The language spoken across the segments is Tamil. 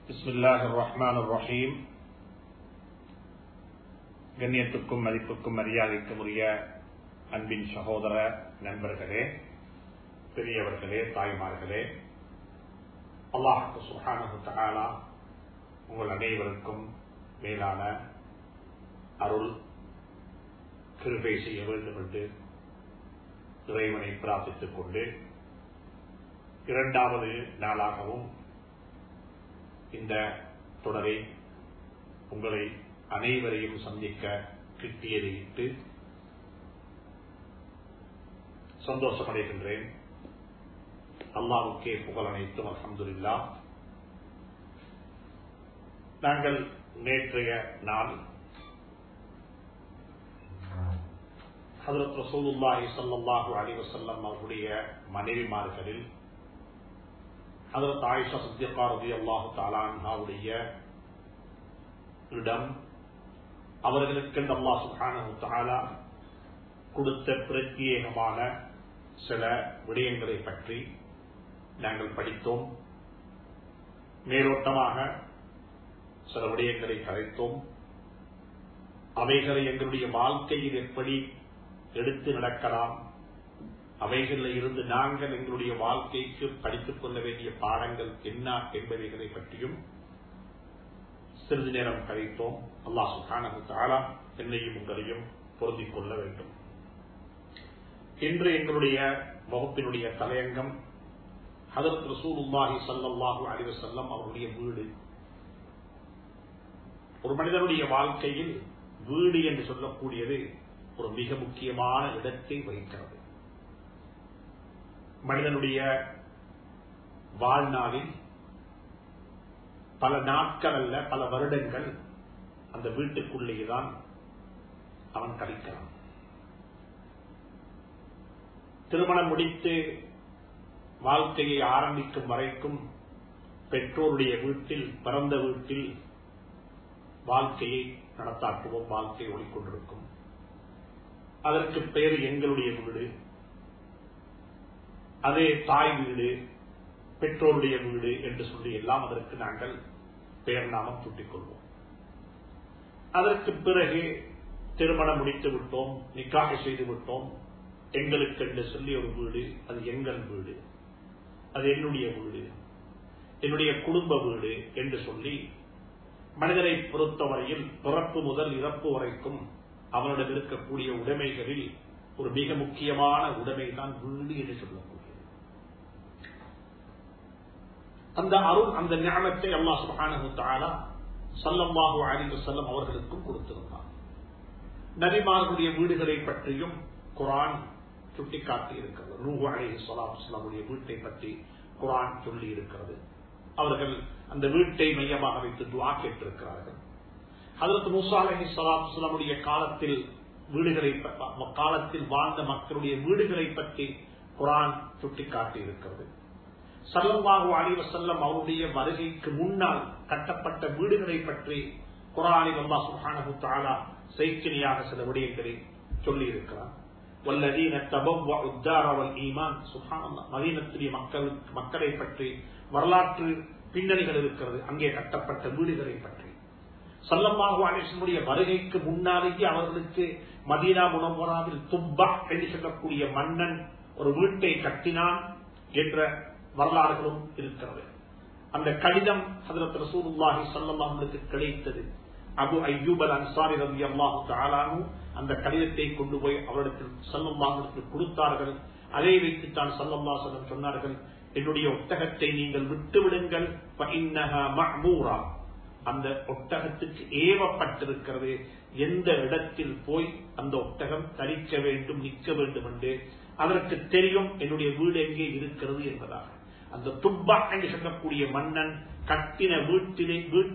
بسم الله الرحمن الرحيم கண்ணியத்துக்கும் மதிப்புக்கும் மரியாதைக்கும் உரிய அன்பின் சகோதர நண்பர்களே பெரியவர்களே தாய்மார்களே அல்லாஹு சுஹானு தகாலா உங்கள் அனைவருக்கும் மேலான அருள் கிருபை செய்ய வேண்டும் என்று இறைவனை பிரார்த்தித்துக் கொண்டு இரண்டாவது நாளாகவும் இந்த தொடரை உங்களை அனைவரையும் சந்திக்க கிட்டியதை இட்டு சந்தோஷமடைகின்றேன் அல்லாவுக்கே புகழ் அனைத்தும் அலமதுல்லா நாங்கள் நேற்றைய நாள் ஹதரத் ரசூலுல்லாஹி சல்லாஹூ அலி வசல்லம் அவருடைய மனைவிமார்களில் ஹதரத் ஆயிஷா சத்யகா ரதி அல்லாஹு தாலான்ஹாவுடைய இடம் அவர்களுக்கு அல்லா சுஹானு தாலா கொடுத்த பிரத்யேகமான சில விடயங்களை பற்றி நாங்கள் படித்தோம் மேலோட்டமாக சில விடயங்களை கலைத்தோம் அவைகளை எங்களுடைய வாழ்க்கையில் எப்படி எடுத்து நடக்கலாம் அவைகளில் இருந்து நாங்கள் எங்களுடைய வாழ்க்கைக்கு படித்துக் கொள்ள வேண்டிய பாடங்கள் என்ன என்பவைகளை பற்றியும் சிறிது நேரம் கழித்தோம் அல்லாஹு காணாலா என்னையும் உங்களையும் பொருந்திக் கொள்ள வேண்டும் இன்று எங்களுடைய வகுப்பினுடைய தலையங்கம் ஹதரத் ரசூலுல்லாஹி சல்லாஹூ அலிவசல்லம் அவருடைய வீடு ஒரு மனிதனுடைய வாழ்க்கையில் வீடு என்று சொல்லக்கூடியது ஒரு மிக முக்கியமான இடத்தை வகிக்கிறது மனிதனுடைய வாழ்நாளில் பல நாட்கள் அல்ல பல வருடங்கள் அந்த வீட்டுக்குள்ளேதான் அவன் கழிக்கிறான் திருமணம் முடித்து வாழ்க்கையை ஆரம்பிக்கும் வரைக்கும் பெற்றோருடைய வீட்டில் பிறந்த வீட்டில் வாழ்க்கையை நடத்தாக்குவோம் வாழ்க்கை ஓடிக்கொண்டிருக்கும் அதற்கு பேர் எங்களுடைய வீடு அதே தாய் வீடு பெற்றோருடைய வீடு என்று சொல்லி எல்லாம் அதற்கு நாங்கள் பெயர் நாமம் சூட்டிக் கொள்வோம் அதற்கு பிறகு திருமணம் முடித்து விட்டோம் நிக்காக செய்து விட்டோம் எங்களுக்கு என்று சொல்லி ஒரு வீடு அது எங்கள் வீடு அது என்னுடைய வீடு என்னுடைய குடும்ப வீடு என்று சொல்லி மனிதனை பொறுத்தவரையில் பிறப்பு முதல் இறப்பு வரைக்கும் அவனிடம் இருக்கக்கூடிய உடைமைகளில் ஒரு மிக முக்கியமான உடைமை தான் வீடு என்று சொல்லக்கூடியது அந்த அருள் அந்த ஞானத்தை அல்லா சுபானா சல்லம்பாகு அலிவு செல்லம் அவர்களுக்கும் கொடுத்திருந்தார் நபிமார்களுடைய வீடுகளை பற்றியும் குரான் சுட்டிக்காட்டி இருக்கிறது நூஹு அலி சலாமுடைய வீட்டை பற்றி குரான் சொல்லி இருக்கிறது அவர்கள் அந்த வீட்டை மையமாக வைத்து துவா கேட்டிருக்கிறார்கள் அதற்கு மூசா அலஹி சலாமுடைய காலத்தில் வீடுகளை காலத்தில் வாழ்ந்த மக்களுடைய வீடுகளை பற்றி குரான் சுட்டிக்காட்டி இருக்கிறது சல்லல்லாஹு அலிவ செல்லம் அவருடைய வருகைக்கு முன்னால் கட்டப்பட்ட வீடுகளை பற்றி குரானில் அல்லா சுஹானு தாலா சைக்கினியாக சில விடயங்களை சொல்லி இருக்கிறார் வல்லதீன தபவ் உத்தாரவல் ஈமான் சுஹானல்லா மதீனத்துடைய மக்கள் மக்களை பற்றி வரலாற்று பின்னணிகள் இருக்கிறது அங்கே கட்டப்பட்ட வீடுகளை பற்றி சல்லம்மாஹு அலிசனுடைய வருகைக்கு முன்னாலேயே அவர்களுக்கு மதீனா முனவராவில் துப்பா என்று சொல்லக்கூடிய மன்னன் ஒரு வீட்டை கட்டினான் என்ற வரலாறுகளும் இருக்கிறது அந்த கடிதம் ஹதரத் ரசூலுல்லாஹி சல்லாஹுக்கு கிடைத்தது அபு ஐயூப் அல் அன்சாரி ரவி அல்லாஹு தாலானு அந்த கடிதத்தை கொண்டு போய் அவரிடத்தில் சல்லல்லாஹுக்கு கொடுத்தார்கள் அதை வைத்துத்தான் சல்லல்லா சொல்லம் சொன்னார்கள் என்னுடைய ஒட்டகத்தை நீங்கள் விட்டுவிடுங்கள் அந்த ஒட்டகத்துக்கு ஏவப்பட்டிருக்கிறது எந்த இடத்தில் போய் அந்த ஒட்டகம் தரிக்க வேண்டும் நிற்க வேண்டும் என்று அதற்கு தெரியும் என்னுடைய வீடு எங்கே இருக்கிறது என்பதாக அந்த துப்பா என்று சொல்லக்கூடிய மன்னன் கட்டின வீட்டிலே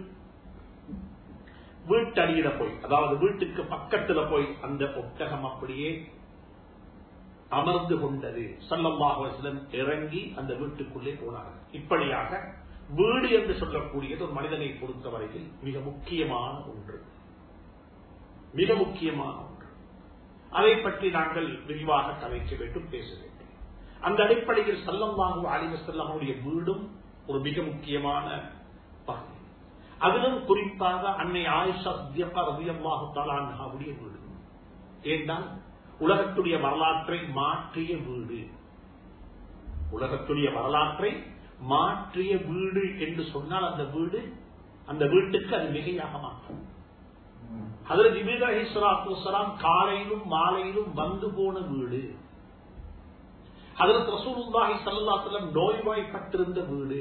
வீட்டடியில போய் அதாவது வீட்டுக்கு பக்கத்துல போய் அந்த ஒட்டகம் அப்படியே அமர்ந்து கொண்டது சல்லம்பாக இறங்கி அந்த வீட்டுக்குள்ளே போனார்கள் இப்படியாக வீடு என்று சொல்லக்கூடியது ஒரு மனிதனை பொறுத்தவரையில் மிக முக்கியமான ஒன்று மிக முக்கியமான ஒன்று அதை பற்றி நாங்கள் விரிவாக கலைக்க வேண்டும் பேச வேண்டும் அந்த அடிப்படையில் சல்லம்பாகு அலிவசல்லமுடைய வீடும் ஒரு மிக முக்கியமான பகுதி அதிலும் குறிப்பாக அன்னை ஆயிஷா ரவியல்லாஹுடைய வீடு ஏன்னால் உலகத்துடைய வரலாற்றை மாற்றிய வீடு உலகத்துடைய வரலாற்றை மாற்றிய வீடு என்று சொன்னால் அந்த வீடு அந்த வீட்டுக்கு அது மிகையாக மாற்றும் அதில் ஜிபீர் அலிஸ்வலாத்துலாம் காலையிலும் மாலையிலும் வந்து போன வீடு அதில் ரசூலுல்லாஹி சல்லாத்துல நோய்வாய்ப்பட்டிருந்த வீடு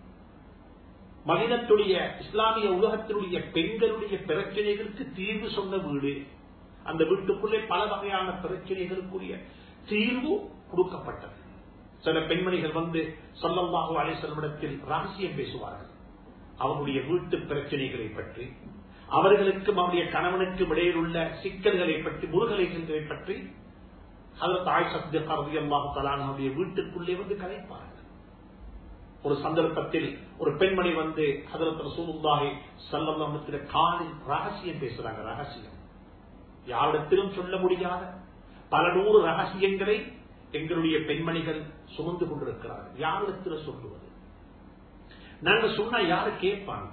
மனிதத்துடைய இஸ்லாமிய உலகத்தினுடைய பெண்களுடைய பிரச்சனைகளுக்கு தீர்வு சொன்ன வீடு அந்த வீட்டுக்குள்ளே பல வகையான பிரச்சனைகளுக்குரிய தீர்வு கொடுக்கப்பட்டது சில பெண்மணிகள் வந்து சொல்லம்பாகு அலேசல்மிடத்தில் ரகசியம் பேசுவார்கள் அவருடைய வீட்டு பிரச்சனைகளை பற்றி அவர்களுக்கும் அவருடைய கணவனுக்கும் இடையில் உள்ள சிக்கல்களை பற்றி முருகலைகளை பற்றி அதற்கு தாய் சத்திய கருதியல்லாஹு தலானுடைய வீட்டுக்குள்ளே வந்து கலைப்பார்கள் ஒரு சந்தர்ப்பத்தில் ஒரு பெண்மணி வந்து அதற்கு சூழ்ந்தாகி செல்லத்தில் காலில் ரகசியம் பேசுறாங்க ரகசியம் யாரிடத்திலும் சொல்ல முடியாத பல நூறு ரகசியங்களை எங்களுடைய பெண்மணிகள் சுமந்து கொண்டிருக்கிறார்கள் யாரிடத்துல சொல்லுவது நாங்க சொன்னா யாரு கேட்பாங்க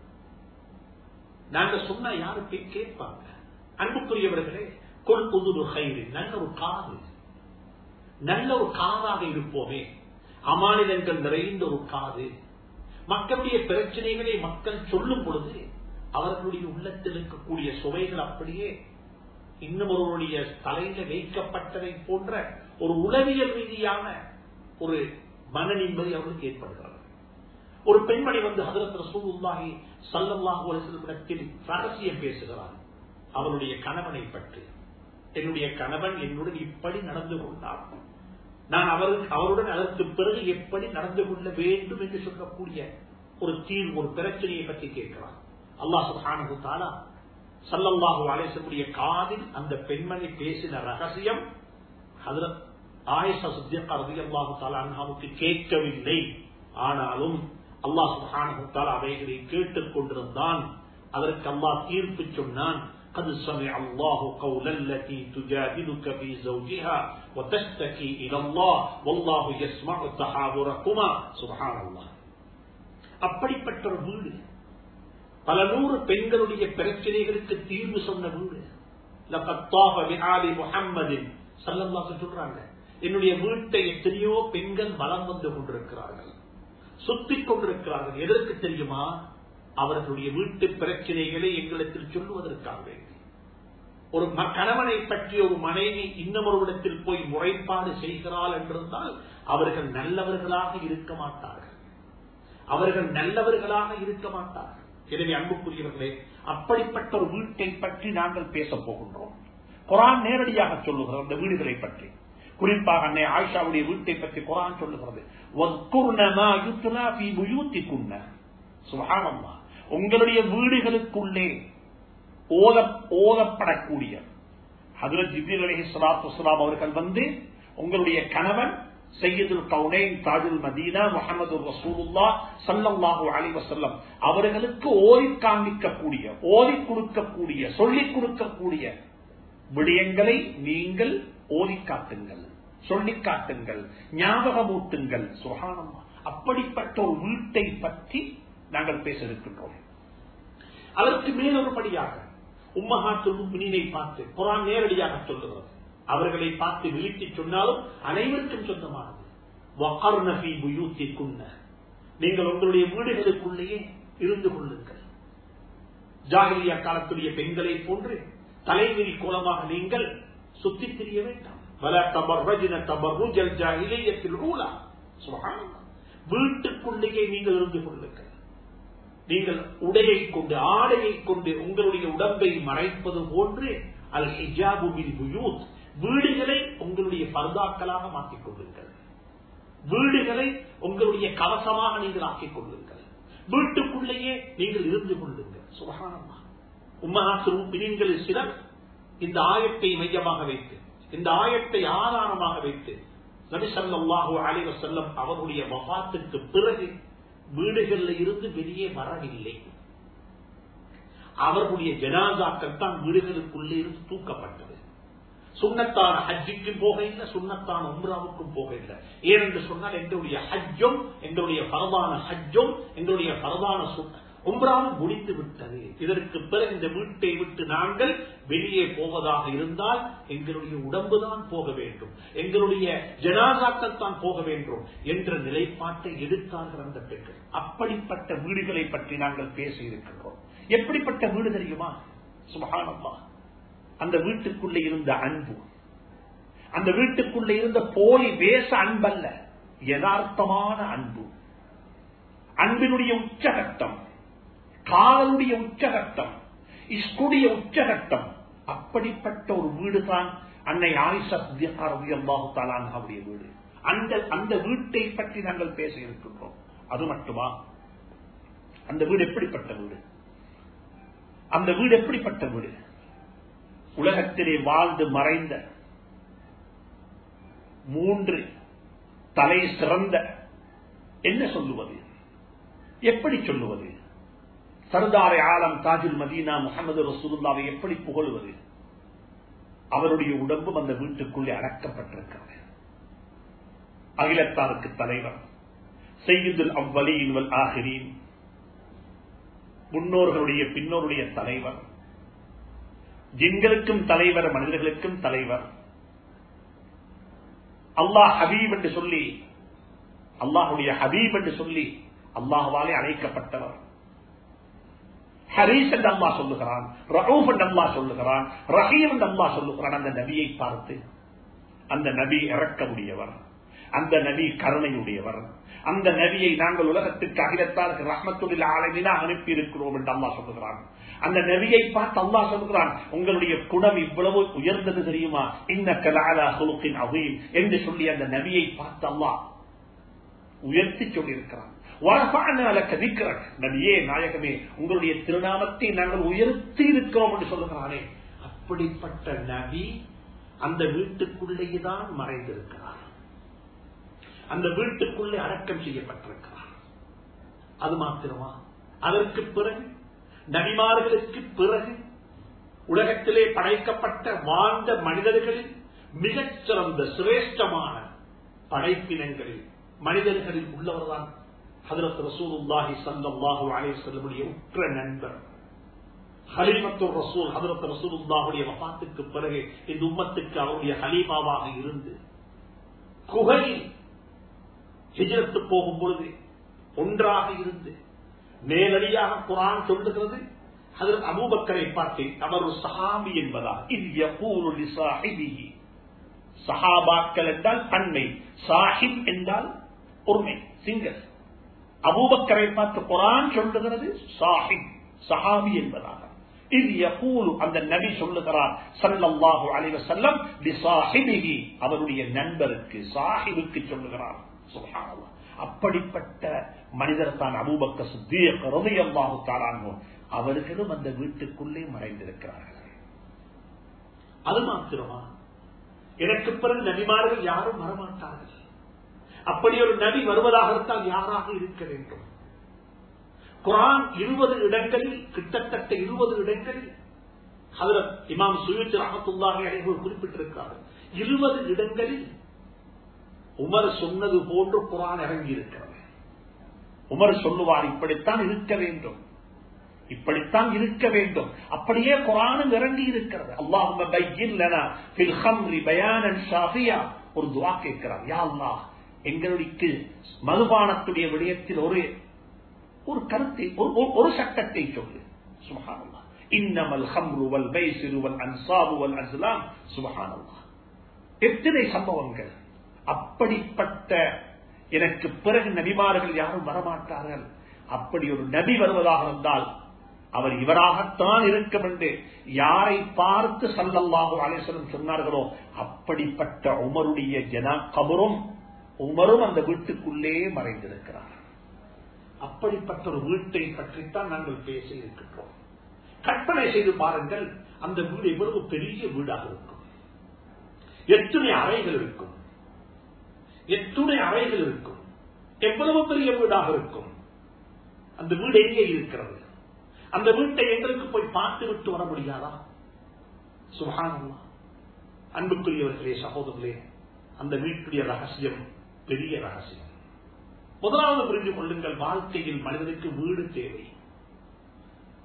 நாங்க சொன்னா யாரு கேட்பாங்க அன்புக்குரியவர்களே கொள் புது கயிறு நல்ல ஒரு காது நல்ல ஒரு காதாக இருப்போமே அமானிதங்கள் நிறைந்த ஒரு காது மக்களுடைய பிரச்சனைகளை மக்கள் சொல்லும் பொழுது அவர்களுடைய உள்ளத்தில் இருக்கக்கூடிய சுவைகள் அப்படியே இன்னும் ஒருவருடைய தலையில வைக்கப்பட்டதை போன்ற ஒரு உளவியல் ரீதியான ஒரு மன நிம்மதி அவர்களுக்கு ஏற்படுகிறது ஒரு பெண்மணி வந்து ஹதரத் ரசூலுல்லாஹி சல்லல்லாஹு அலிஸ்லமிடத்தில் ரகசியம் பேசுகிறார் அவருடைய கணவனை பற்றி என்னுடைய கணவன் என்னுடன் இப்படி நடந்து கொண்டார் நான் அவருக்கு அவருடன் அதற்கு பிறகு எப்படி நடந்து கொள்ள வேண்டும் என்று சொல்லக்கூடிய ஒரு தீர்வு ஒரு பிரச்சனையை பற்றி கேட்கிறார் அல்லாஹ் சுஹானு தாலா சல்லல்லாஹு அலேசனுடைய காதில் அந்த பெண்மணி பேசின ரகசியம் ஹதரத் ஆயிஷா சித்தியக்கா ரதி அல்லாஹு தாலாவுக்கு கேட்கவில்லை ஆனாலும் அல்லாஹ் சுஹானு தாலா அவைகளை கேட்டுக் கொண்டிருந்தான் அதற்கு அல்லாஹ் தீர்ப்பு சொன்னான் قد سمع الله قول التي تجادلك في زوجها وتشتكي إلى الله والله يسمع تحاوركما سبحان الله அப்படிப்பட்ட ஒரு வீடு பல நூறு பெண்களுடைய பிரச்சனைகளுக்கு தீர்வு சொன்ன வீடு முகம்மதின் சொல்றாங்க என்னுடைய வீட்டை எத்தனையோ பெண்கள் வளம் வந்து கொண்டிருக்கிறார்கள் சுத்திக் கொண்டிருக்கிறார்கள் எதற்கு தெரியுமா அவர்களுடைய வீட்டு பிரச்சனைகளை எங்களிடத்தில் சொல்லுவதற்காக வேண்டி ஒரு கணவனை பற்றி ஒரு மனைவி இன்னமொருவிடத்தில் போய் முறைப்பாடு செய்கிறாள் என்றிருந்தால் அவர்கள் நல்லவர்களாக இருக்க மாட்டார்கள் அவர்கள் நல்லவர்களாக இருக்க மாட்டார்கள் எனவே அன்புக்குரியவர்களே அப்படிப்பட்ட ஒரு வீட்டை பற்றி நாங்கள் பேச போகின்றோம் குரான் நேரடியாக சொல்லுகிறது அந்த வீடுகளை பற்றி குறிப்பாக அன்னை ஆயிஷாவுடைய வீட்டை பற்றி குரான் சொல்லுகிறது உங்களுடைய வீடுகளுக்குள்ளே ஓத ஓதப்படக்கூடிய ஹதரத் ஜிபிர் அலி சலாத்து வலாம் அவர்கள் வந்து உங்களுடைய கணவன் சையதுல் கவுனைன் தாஜுல் மதீனா முகமது ரசூலுல்லா சல்லல்லாஹு அலி வசல்லம் அவர்களுக்கு ஓதி காண்பிக்கக்கூடிய ஓதி கொடுக்கக்கூடிய சொல்லிக் கொடுக்கக்கூடிய விடயங்களை நீங்கள் ஓதி காட்டுங்கள் சொல்லிக் காட்டுங்கள் ஞாபகமூட்டுங்கள் சுகானமா அப்படிப்பட்ட ஒரு வீட்டை பற்றி நாங்கள் பேச இருக்கின்றோம் அதற்கு மேலொருபடியாக உம்மஹாத்து முக்மினை பார்த்து குரான் நேரடியாக சொல்லுகிறது அவர்களை பார்த்து விழித்து சொன்னாலும் அனைவருக்கும் சொந்தமானது நீங்கள் உங்களுடைய வீடுகளுக்குள்ளேயே இருந்து கொள்ளுங்கள் ஜாகிரியா காலத்துடைய பெண்களை போன்று தலைவிரி கோலமாக நீங்கள் சுத்தித் திரிய வேண்டாம் வீட்டுக்குள்ளேயே நீங்கள் இருந்து கொள்ளுங்கள் நீங்கள் உடையை கொண்டு ஆடையை கொண்டு உங்களுடைய உடம்பை மறைப்பது போன்று அல் ஹிஜாபுமின் புயூத் வீடுகளை உங்களுடைய பர்தாக்களாக மாற்றிக் கொள்ளுங்கள் வீடுகளை உங்களுடைய கவசமாக நீங்கள் ஆக்கிக் கொள்ளுங்கள் வீட்டுக்குள்ளேயே நீங்கள் இருந்து கொள்ளுங்கள் சுகானமா உம்மஹாசிரும் பிரின்களில் சிலர் இந்த ஆயத்தை மையமாக வைத்து இந்த ஆயத்தை ஆதாரமாக வைத்து நபிசல்லாஹு அலைவ செல்லம் அவருடைய வபாத்துக்கு பிறகு வீடுகளில் இருந்து வெளியே வரவில்லை அவர்களுடைய ஜனாதாக்கள் தான் வீடுகளுக்குள்ளே இருந்து தூக்கப்பட்டது சுண்ணத்தான ஹஜ்ஜுக்கும் போக இல்லை சுண்ணத்தான உம்ராவுக்கும் போக இல்லை ஏனென்று சொன்னால் எங்களுடைய ஹஜ்ஜும் எங்களுடைய பரதான ஹஜ்ஜும் எங்களுடைய பரதான உம்ராவும் முடிந்து விட்டது இதற்கு பிறகு இந்த வீட்டை விட்டு நாங்கள் வெளியே போவதாக இருந்தால் எங்களுடைய உடம்புதான் போக வேண்டும் எங்களுடைய ஜனாசாக்கள் தான் போக வேண்டும் என்ற நிலைப்பாட்டை எடுத்தார்கள் அந்த பெண்கள் அப்படிப்பட்ட வீடுகளை பற்றி நாங்கள் பேசி இருக்கின்றோம் எப்படிப்பட்ட வீடு தெரியுமா சுபகானம்மா அந்த வீட்டுக்குள்ளே இருந்த அன்பு அந்த வீட்டுக்குள்ளே இருந்த போலி வேச அன்பல்ல யதார்த்தமான அன்பு அன்பினுடைய உச்சகட்டம் காதலுடைய உச்சகட்டம் இஸ்குடைய உச்சகட்டம் அப்படிப்பட்ட ஒரு வீடு தான் அன்னை ஆயிஷாவுடைய வீடு அந்த அந்த வீட்டை பற்றி நாங்கள் பேச இருக்கின்றோம் அது மட்டுமா அந்த வீடு எப்படிப்பட்ட வீடு அந்த வீடு எப்படிப்பட்ட வீடு உலகத்திலே வாழ்ந்து மறைந்த மூன்று தலை சிறந்த என்ன சொல்லுவது எப்படி சொல்லுவது சர்தாரை ஆலம் தாஜுல் மதீனா முகமது ரசூலுல்லாவை எப்படி புகழ்வது அவருடைய உடம்பும் அந்த வீட்டுக்குள்ளே அடக்கப்பட்டிருக்கிறது அகிலத்தாருக்கு தலைவர் செய்யுதுல் அவ்வலியின் வல் ஆகிரீன் முன்னோர்களுடைய பின்னோருடைய தலைவர் ஜின்களுக்கும் தலைவர் மனிதர்களுக்கும் தலைவர் அல்லாஹ் ஹபீப் என்று சொல்லி அல்லாஹுடைய ஹபீப் என்று சொல்லி அல்லாஹுவாலே அழைக்கப்பட்டவர் ஹரீஸ் என்று அல்லா சொல்லுகிறான் ரஹூப் என்று அல்லா சொல்லுகிறான் ரஹீம் என்று அல்லா சொல்லுகிறான் அந்த நபியை பார்த்து அந்த நபி இறக்கமுடையவர் அந்த நபி கருணையுடையவர் அந்த நபியை நாங்கள் உலகத்துக்கு அகிலத்தாருக்கு ரஹ்மத்துள்ள ஆலமினா அனுப்பி இருக்கிறோம் என்று அல்லா சொல்லுகிறான் அந்த நபியை பார்த்து அல்லா சொல்லுகிறான் உங்களுடைய குணம் இவ்வளவு உயர்ந்தது தெரியுமா இன்ன கலாலா சுலுக்கின் அவீம் என்று சொல்லி அந்த நபியை பார்த்து அல்லா உயர்த்தி சொல்லியிருக்கிறான் நபியே நாயகமே உங்களுடைய திருநாமத்தை நாங்கள் உயர்த்தி இருக்கிறோம் என்று சொல்லுகிறானே அப்படிப்பட்ட நபி அந்த வீட்டுக்குள்ளேதான் மறைந்திருக்கிறார் அந்த வீட்டுக்குள்ளே அடக்கம் செய்யப்பட்டிருக்கிறார் அது மாத்திரமா அதற்கு பிறகு நபிமார்களுக்கு பிறகு உலகத்திலே படைக்கப்பட்ட வாழ்ந்த மனிதர்களில் மிகச்சிறந்த சிரேஷ்டமான படைப்பினங்களில் மனிதர்களில் உள்ளவர்தான் ஹதரத் ரசூலுல்லாஹி ஸல்லல்லாஹு அலைஹி வஸல்லமுடைய உற்ற நண்பர் ஹலீமத்துர் ரசூல் ஹதரத் ரசூலுல்லாஹுடைய வஃபாத்துக்கு பிறகு இந்த உம்மத்துக்கு அவருடைய ஹலீமாவாக இருந்து குகையில் ஹிஜ்ரத்து போகும் பொழுது ஒன்றாக இருந்து நேரடியாக குரான் சொல்லுகிறது ஹதரத் அபூபக்கரை பார்த்து அவர் ஒரு சஹாபி என்பதா இது யகூலு லிசாஹிபிஹி சஹாபாக்கள் என்றால் தன்மை சாஹிப் என்றால் பொறுமை சிங்கர் அபூபக்கரை பார்த்து குரான் சொல்லுகிறது சாஹிப் சஹாபி என்பதாக இது யகூலு அந்த நபி சொல்லுகிறார் சல்லல்லாஹு அலைஹி வஸல்லம் லிசாஹிபிஹி அவருடைய நண்பருக்கு சாஹிபுக்கு சொல்லுகிறார் சுப்ஹானல்லாஹ் அப்படிப்பட்ட மனிதர் தான் அபூபக்க சித்தியக் ரலியல்லாஹு தஆலா அவர்களும் அந்த வீட்டுக்குள்ளே மறைந்திருக்கிறார்கள் அது மாத்திரமா எனக்கு பிறகு நபிமார்கள் யாரும் வரமாட்டார்கள் அப்படி ஒரு நபி வருவதாக இருந்தால் யாராக இருக்க வேண்டும் குரான் இருபது இடங்களில் கிட்டத்தட்ட இருபது இடங்களில் ஹதரத் இமாம் சுயத் ரஹத்துல்லாஹி அலைஹி குறிப்பிட்டிருக்கிறார்கள் இருபது இடங்களில் உமர் சொன்னது போன்று குரான் இறங்கி இருக்கிறது உமர் சொல்லுவார் இப்படித்தான் இருக்க வேண்டும் இப்படித்தான் இருக்க வேண்டும் அப்படியே குரானும் இறங்கி இருக்கிறது அல்லாஹ் ஒரு துவா கேட்கிறார் யா அல்லாஹ் எங்களுக்கு மதுபானத்துடைய விடயத்தில் ஒரு ஒரு கருத்தை ஒரு சட்டத்தை சொல்லு சுபஹானல்லா இன்னமல் ஹம்ரு வல் மைசிரு வல் அன்சாபு வல் அஸ்லாம் சுபஹானல்லா எத்தனை சம்பவங்கள் அப்படிப்பட்ட எனக்கு பிறகு நபிமார்கள் யாரும் வரமாட்டார்கள் அப்படி ஒரு நபி வருவதாக இருந்தால் அவர் இவராகத்தான் இருக்கும் என்று யாரை பார்த்து சல்லல்லாஹு அலேசலம் சொன்னார்களோ அப்படிப்பட்ட உமருடைய ஜனா கபரும் உமரும் அந்த வீட்டுக்குள்ளே மறைந்திருக்கிறார் அப்படிப்பட்ட ஒரு வீட்டை பற்றித்தான் நாங்கள் பேச இருக்கின்றோம் கற்பனை செய்து பாருங்கள் அந்த வீடு எவ்வளவு பெரிய வீடாக இருக்கும் எத்தனை அறைகள் இருக்கும் எத்துணை அறைகள் இருக்கும் எவ்வளவு பெரிய வீடாக இருக்கும் அந்த வீடு எங்கே இருக்கிறது அந்த வீட்டை எங்களுக்கு போய் பார்த்து விட்டு வர முடியாதா சுகானமா அன்புக்குரியவர்களே சகோதரர்களே அந்த வீட்டுடைய ரகசியம் பெரிய ரகசியம் முதலாவது புரிந்து கொள்ளுங்கள் வாழ்க்கையில் மனிதனுக்கு வீடு தேவை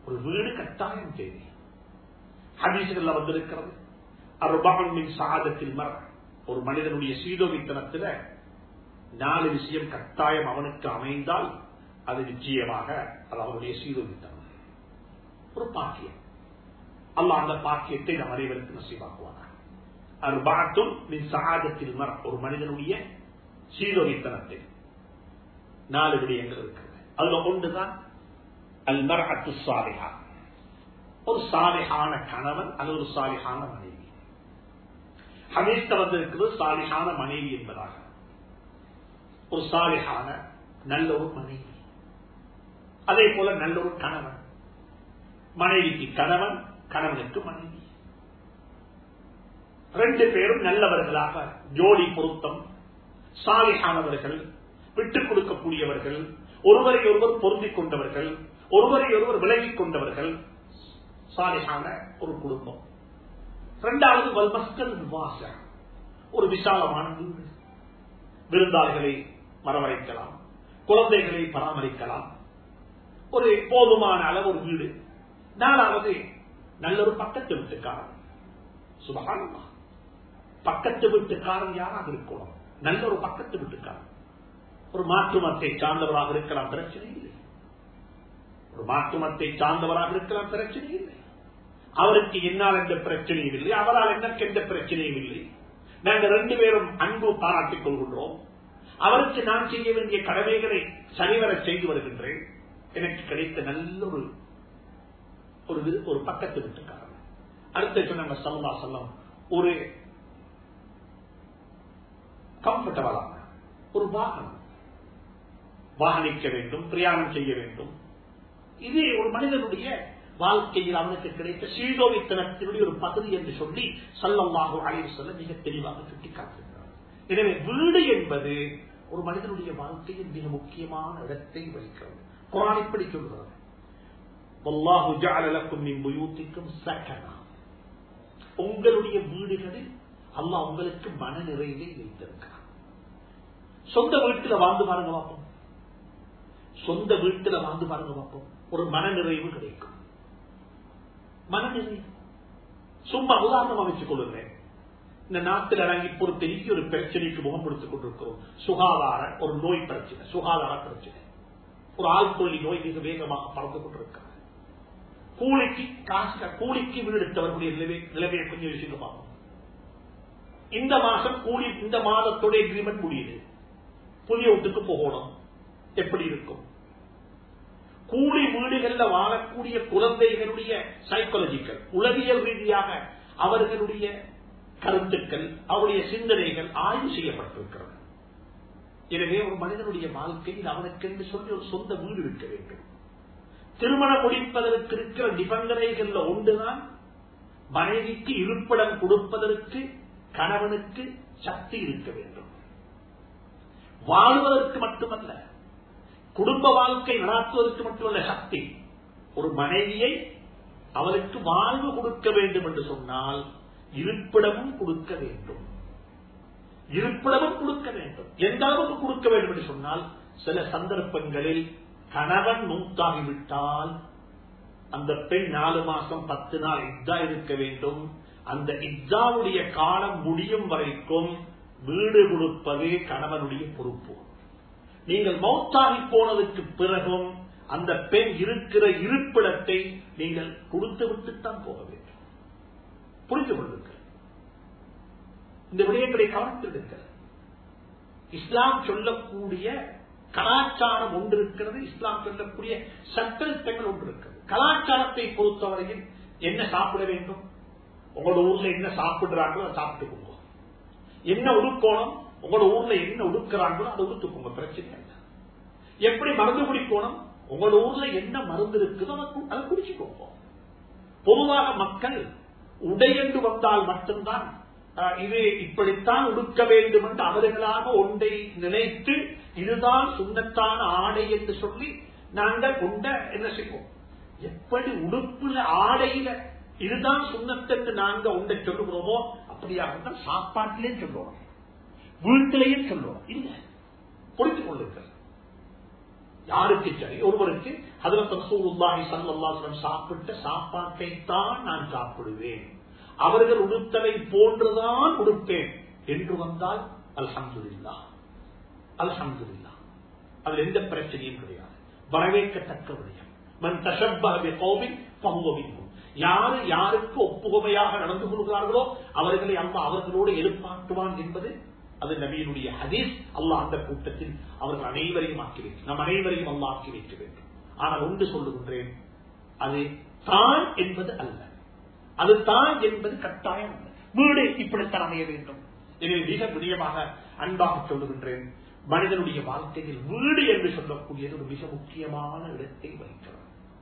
ஒரு வீடு கட்டாயம் தேவை ஹதீசுகள்ல வந்திருக்கிறது அருபாமின் சாதத்தில் மர ஒரு மனிதனுடைய சீதோவித்தனத்துல நாலு விஷயம் கட்டாயம் அவனுக்கு அமைந்தால் அது நிச்சயமாக அது அவனுடைய சீதோவித்தனம் ஒரு பாக்கியம் அல்ல அந்த பாக்கியத்தை நம் அனைவருக்கு நசீவாக்குவாங்க அருபாத்தும் மின் சகாதத்தில் மர ஒரு மனிதனுடைய சீதோவித்தனத்தை நாலு விடயங்கள் இருக்கிறது அதுல ஒன்றுதான் அல் மரத்து சாலிஹா ஒரு சாலிஹான கணவன் அல்லது ஒரு சாலிஹான மனைவி ஹமீஸ்த வந்திருக்கிறது சாலிஹான மனைவி என்பதாக ஒரு சாலிஹான நல்ல ஒரு மனைவி அதே போல நல்ல ஒரு கணவன் மனைவிக்கு கணவன் கணவனுக்கு மனைவி ரெண்டு பேரும் நல்லவர்களாக ஜோடி பொருத்தம் சாலிஹானவர்கள் விட்டுக் கொடுக்கக்கூடியவர்கள் ஒருவரை ஒருவர் பொருந்திக் கொண்டவர்கள் ஒருவரை ஒருவர் விலகிக் கொண்டவர்கள் சாலிஹான ஒரு குடும்பம் இரண்டாவது வல்மஸ்கல் வாச ஒரு விசாலமான வீடு விருந்தாளிகளை வரவழைக்கலாம் குழந்தைகளை பராமரிக்கலாம் ஒரு போதுமான அளவு ஒரு வீடு நாலாவது நல்ல ஒரு பக்கத்து வீட்டுக்காரன் சுபகானமா பக்கத்து வீட்டுக்காரன் யாராக இருக்கணும் நல்ல ஒரு பக்கத்து வீட்டுக்காரன் ஒரு மாற்று மத்தை சார்ந்தவராக இருக்கலாம் பிரச்சனை இல்லை ஒரு மாற்று மத்தை சார்ந்தவராக இருக்கலாம் பிரச்சனை இல்லை அவருக்கு என்னால் எந்த பிரச்சனையும் இல்லை அவரால் எனக்கு எந்த பிரச்சனையும் இல்லை நாங்கள் ரெண்டு பேரும் அன்பு பாராட்டிக் கொள்கின்றோம் அவருக்கு நான் செய்ய வேண்டிய கடமைகளை சரிவர செய்து வருகின்றேன் எனக்கு கிடைத்த நல்ல ஒரு ஒரு ஒரு பக்கத்து வீட்டுக்காரன் அடுத்த சொன்னாங்க சல்லா சொல்லம் ஒரு கம்ஃபர்டபுளான ஒரு வாகனம் வாகனிக்க வேண்டும் பிரயாணம் செய்ய வேண்டும் இது ஒரு மனிதனுடைய வாழ்க்கையில் அவனுக்கு கிடைத்த சீதோவித்தனத்தினுடைய ஒரு பகுதி என்று சொல்லி சல்லமாக அழைவு சொல்ல மிக தெளிவாக சுட்டிக்காட்டுகிறார் எனவே வீடு என்பது ஒரு மனிதனுடைய வாழ்க்கையில் மிக முக்கியமான இடத்தை வகிக்கிறது குரான் இப்படி சொல்கிறது உங்களுடைய வீடுகளில் அல்லாஹ் உங்களுக்கு மன நிறைவை வைத்திருக்கிறார் சொந்த வீட்டுல வாழ்ந்து பாருங்க பார்ப்போம் சொந்த வீட்டுல வாழ்ந்து பாருங்க பார்ப்போம் ஒரு மன நிறைவு கிடைக்கும் மன நிறைவு சும்மா உதாரணம் அமைச்சுக் கொள்ளுகிறேன் இந்த நாட்டில் இறங்கி ஒரு பெரிய ஒரு பிரச்சனைக்கு முகம் கொடுத்துக் கொண்டிருக்கிறோம் சுகாதார ஒரு நோய் பிரச்சனை சுகாதார பிரச்சனை ஒரு ஆள்கொல்லி நோய் மிக வேகமாக பறந்து கொண்டிருக்கிறது கூலிக்கு காசு கூலிக்கு வீடெடுத்தவர்களுடைய நிலைமை நிலைமையை கொஞ்சம் விஷயம் பார்ப்போம் இந்த மாசம் கூலி இந்த மாதத்தோட எக்ரிமெண்ட் முடியுது புதிய வீட்டுக்கு போகணும் எப்படி இருக்கும் கூலி வீடுகள்ல வாழக்கூடிய குழந்தைகளுடைய சைக்காலஜிக்கல் உளவியல் ரீதியாக அவர்களுடைய கருத்துக்கள் அவருடைய சிந்தனைகள் ஆய்வு செய்யப்பட்டிருக்கிறது எனவே ஒரு மனிதனுடைய வாழ்க்கையில் அவனுக்கு என்று சொல்லி ஒரு சொந்த வீடு இருக்க வேண்டும் திருமணம் முடிப்பதற்கு இருக்கிற நிபந்தனைகள்ல ஒன்றுதான் மனைவிக்கு இருப்பிடம் கொடுப்பதற்கு கணவனுக்கு சக்தி இருக்க வேண்டும் வாழ்வதற்கு மட்டுமல்ல குடும்ப வாழ்க்கை நடாத்துவதற்கு மட்டுமல்ல சக்தி ஒரு மனைவியை அவருக்கு வாழ்வு கொடுக்க வேண்டும் என்று சொன்னால் இருப்பிடமும் கொடுக்க வேண்டும் இருப்பிடமும் கொடுக்க வேண்டும் எந்த அளவுக்கு கொடுக்க வேண்டும் என்று சொன்னால் சில சந்தர்ப்பங்களில் கணவன் மூத்தாகிவிட்டால் அந்த பெண் நாலு மாசம் பத்து நாள் இத்தா இருக்க வேண்டும் அந்த இத்தாவுடைய காலம் முடியும் வரைக்கும் வீடு கொடுப்பது கணவனுடைய பொறுப்பு நீங்கள் மௌத்தாகி போனதுக்கு பிறகும் அந்த பெண் இருக்கிற இருப்பிடத்தை நீங்கள் கொடுத்து விட்டுத்தான் போக வேண்டும் புரிந்து கொள்ளுங்கள் இந்த விடயங்களை கவனித்திருக்கிறது இஸ்லாம் சொல்லக்கூடிய கலாச்சாரம் ஒன்று இருக்கிறது இஸ்லாம் சொல்லக்கூடிய சட்டத்திட்டங்கள் ஒன்று இருக்கிறது கலாச்சாரத்தை பொறுத்தவரையில் என்ன சாப்பிட வேண்டும் உங்களோட ஊர்ல என்ன சாப்பிடுறாங்களோ அதை சாப்பிட்டுக்கோங்க என்ன உடுக்கோணம் உங்களோட ஊர்ல என்ன உடுக்கிறாங்களோ அதை உடுத்துக்கோங்க பிரச்சனை இல்லை எப்படி மருந்து குடிக்கணும் உங்களோட ஊர்ல என்ன மருந்து இருக்குதோ அதை குடிச்சுக்கோங்க பொதுவாக மக்கள் உடையென்று வந்தால் மட்டும்தான் இது இப்படித்தான் உடுக்க வேண்டும் என்று அவர்களாக ஒன்றை நினைத்து இதுதான் சுண்ணத்தான ஆடை என்று சொல்லி நாங்கள் கொண்ட என்ன செய்வோம் எப்படி உடுப்புல ஆடையில இதுதான் சுண்ணத்தென்று நாங்க ஒன்றை சொல்லுகிறோமோ அப்படியாக தான் சாப்பாட்டிலே சொல்லுவோம் வீட்டிலேயே சொல்லுவோம் இல்ல புரிந்து கொள்ளுங்கள் யாருக்கு சரி ஒருவருக்கு ஹதரத் ரசூலுல்லாஹி ஸல்லல்லாஹு அலைஹி வஸல்லம் சாப்பிட்ட சாப்பாட்டை தான் நான் சாப்பிடுவேன் அவர்கள் உடுத்தலை போன்றுதான் உடுப்பேன் என்று வந்தால் அல்ஹம்துலில்லாஹ் அல்ஹம்துலில்லாஹ் அதுல எந்த பிரச்சனையும் கிடையாது வரவேற்கத்தக்க விடயம் மன் தஷப்பஹ பிகௌமின் ஃபஹுவ மின்ஹும் யாரு யாருக்கு ஒப்புகமையாக நடந்து கொள்கிறார்களோ அவர்களை அல்லாஹ் அவர்களோடு எதிர்பார்க்குவான் என்பது அது நபியினுடைய ஹதீஸ் அல்லாஹ் அந்த கூட்டத்தில் அவர்கள் அனைவரையும் ஆக்கி வைக்கும் நம் அனைவரையும் அல்லாஹ் ஆக்கி வைக்க வேண்டும் ஆனால் ஒன்று சொல்லுகின்றேன் அது தான் என்பது அல்ல அது தான் என்பது கட்டாயம் அல்ல வீடு இப்படித்தான் அமைய வேண்டும் எனவே மிக விடயமாக அன்பாக சொல்லுகின்றேன் மனிதனுடைய வாழ்க்கையில் வீடு என்று சொல்லக்கூடியது ஒரு மிக முக்கியமான இடத்தை வகிக்கிறது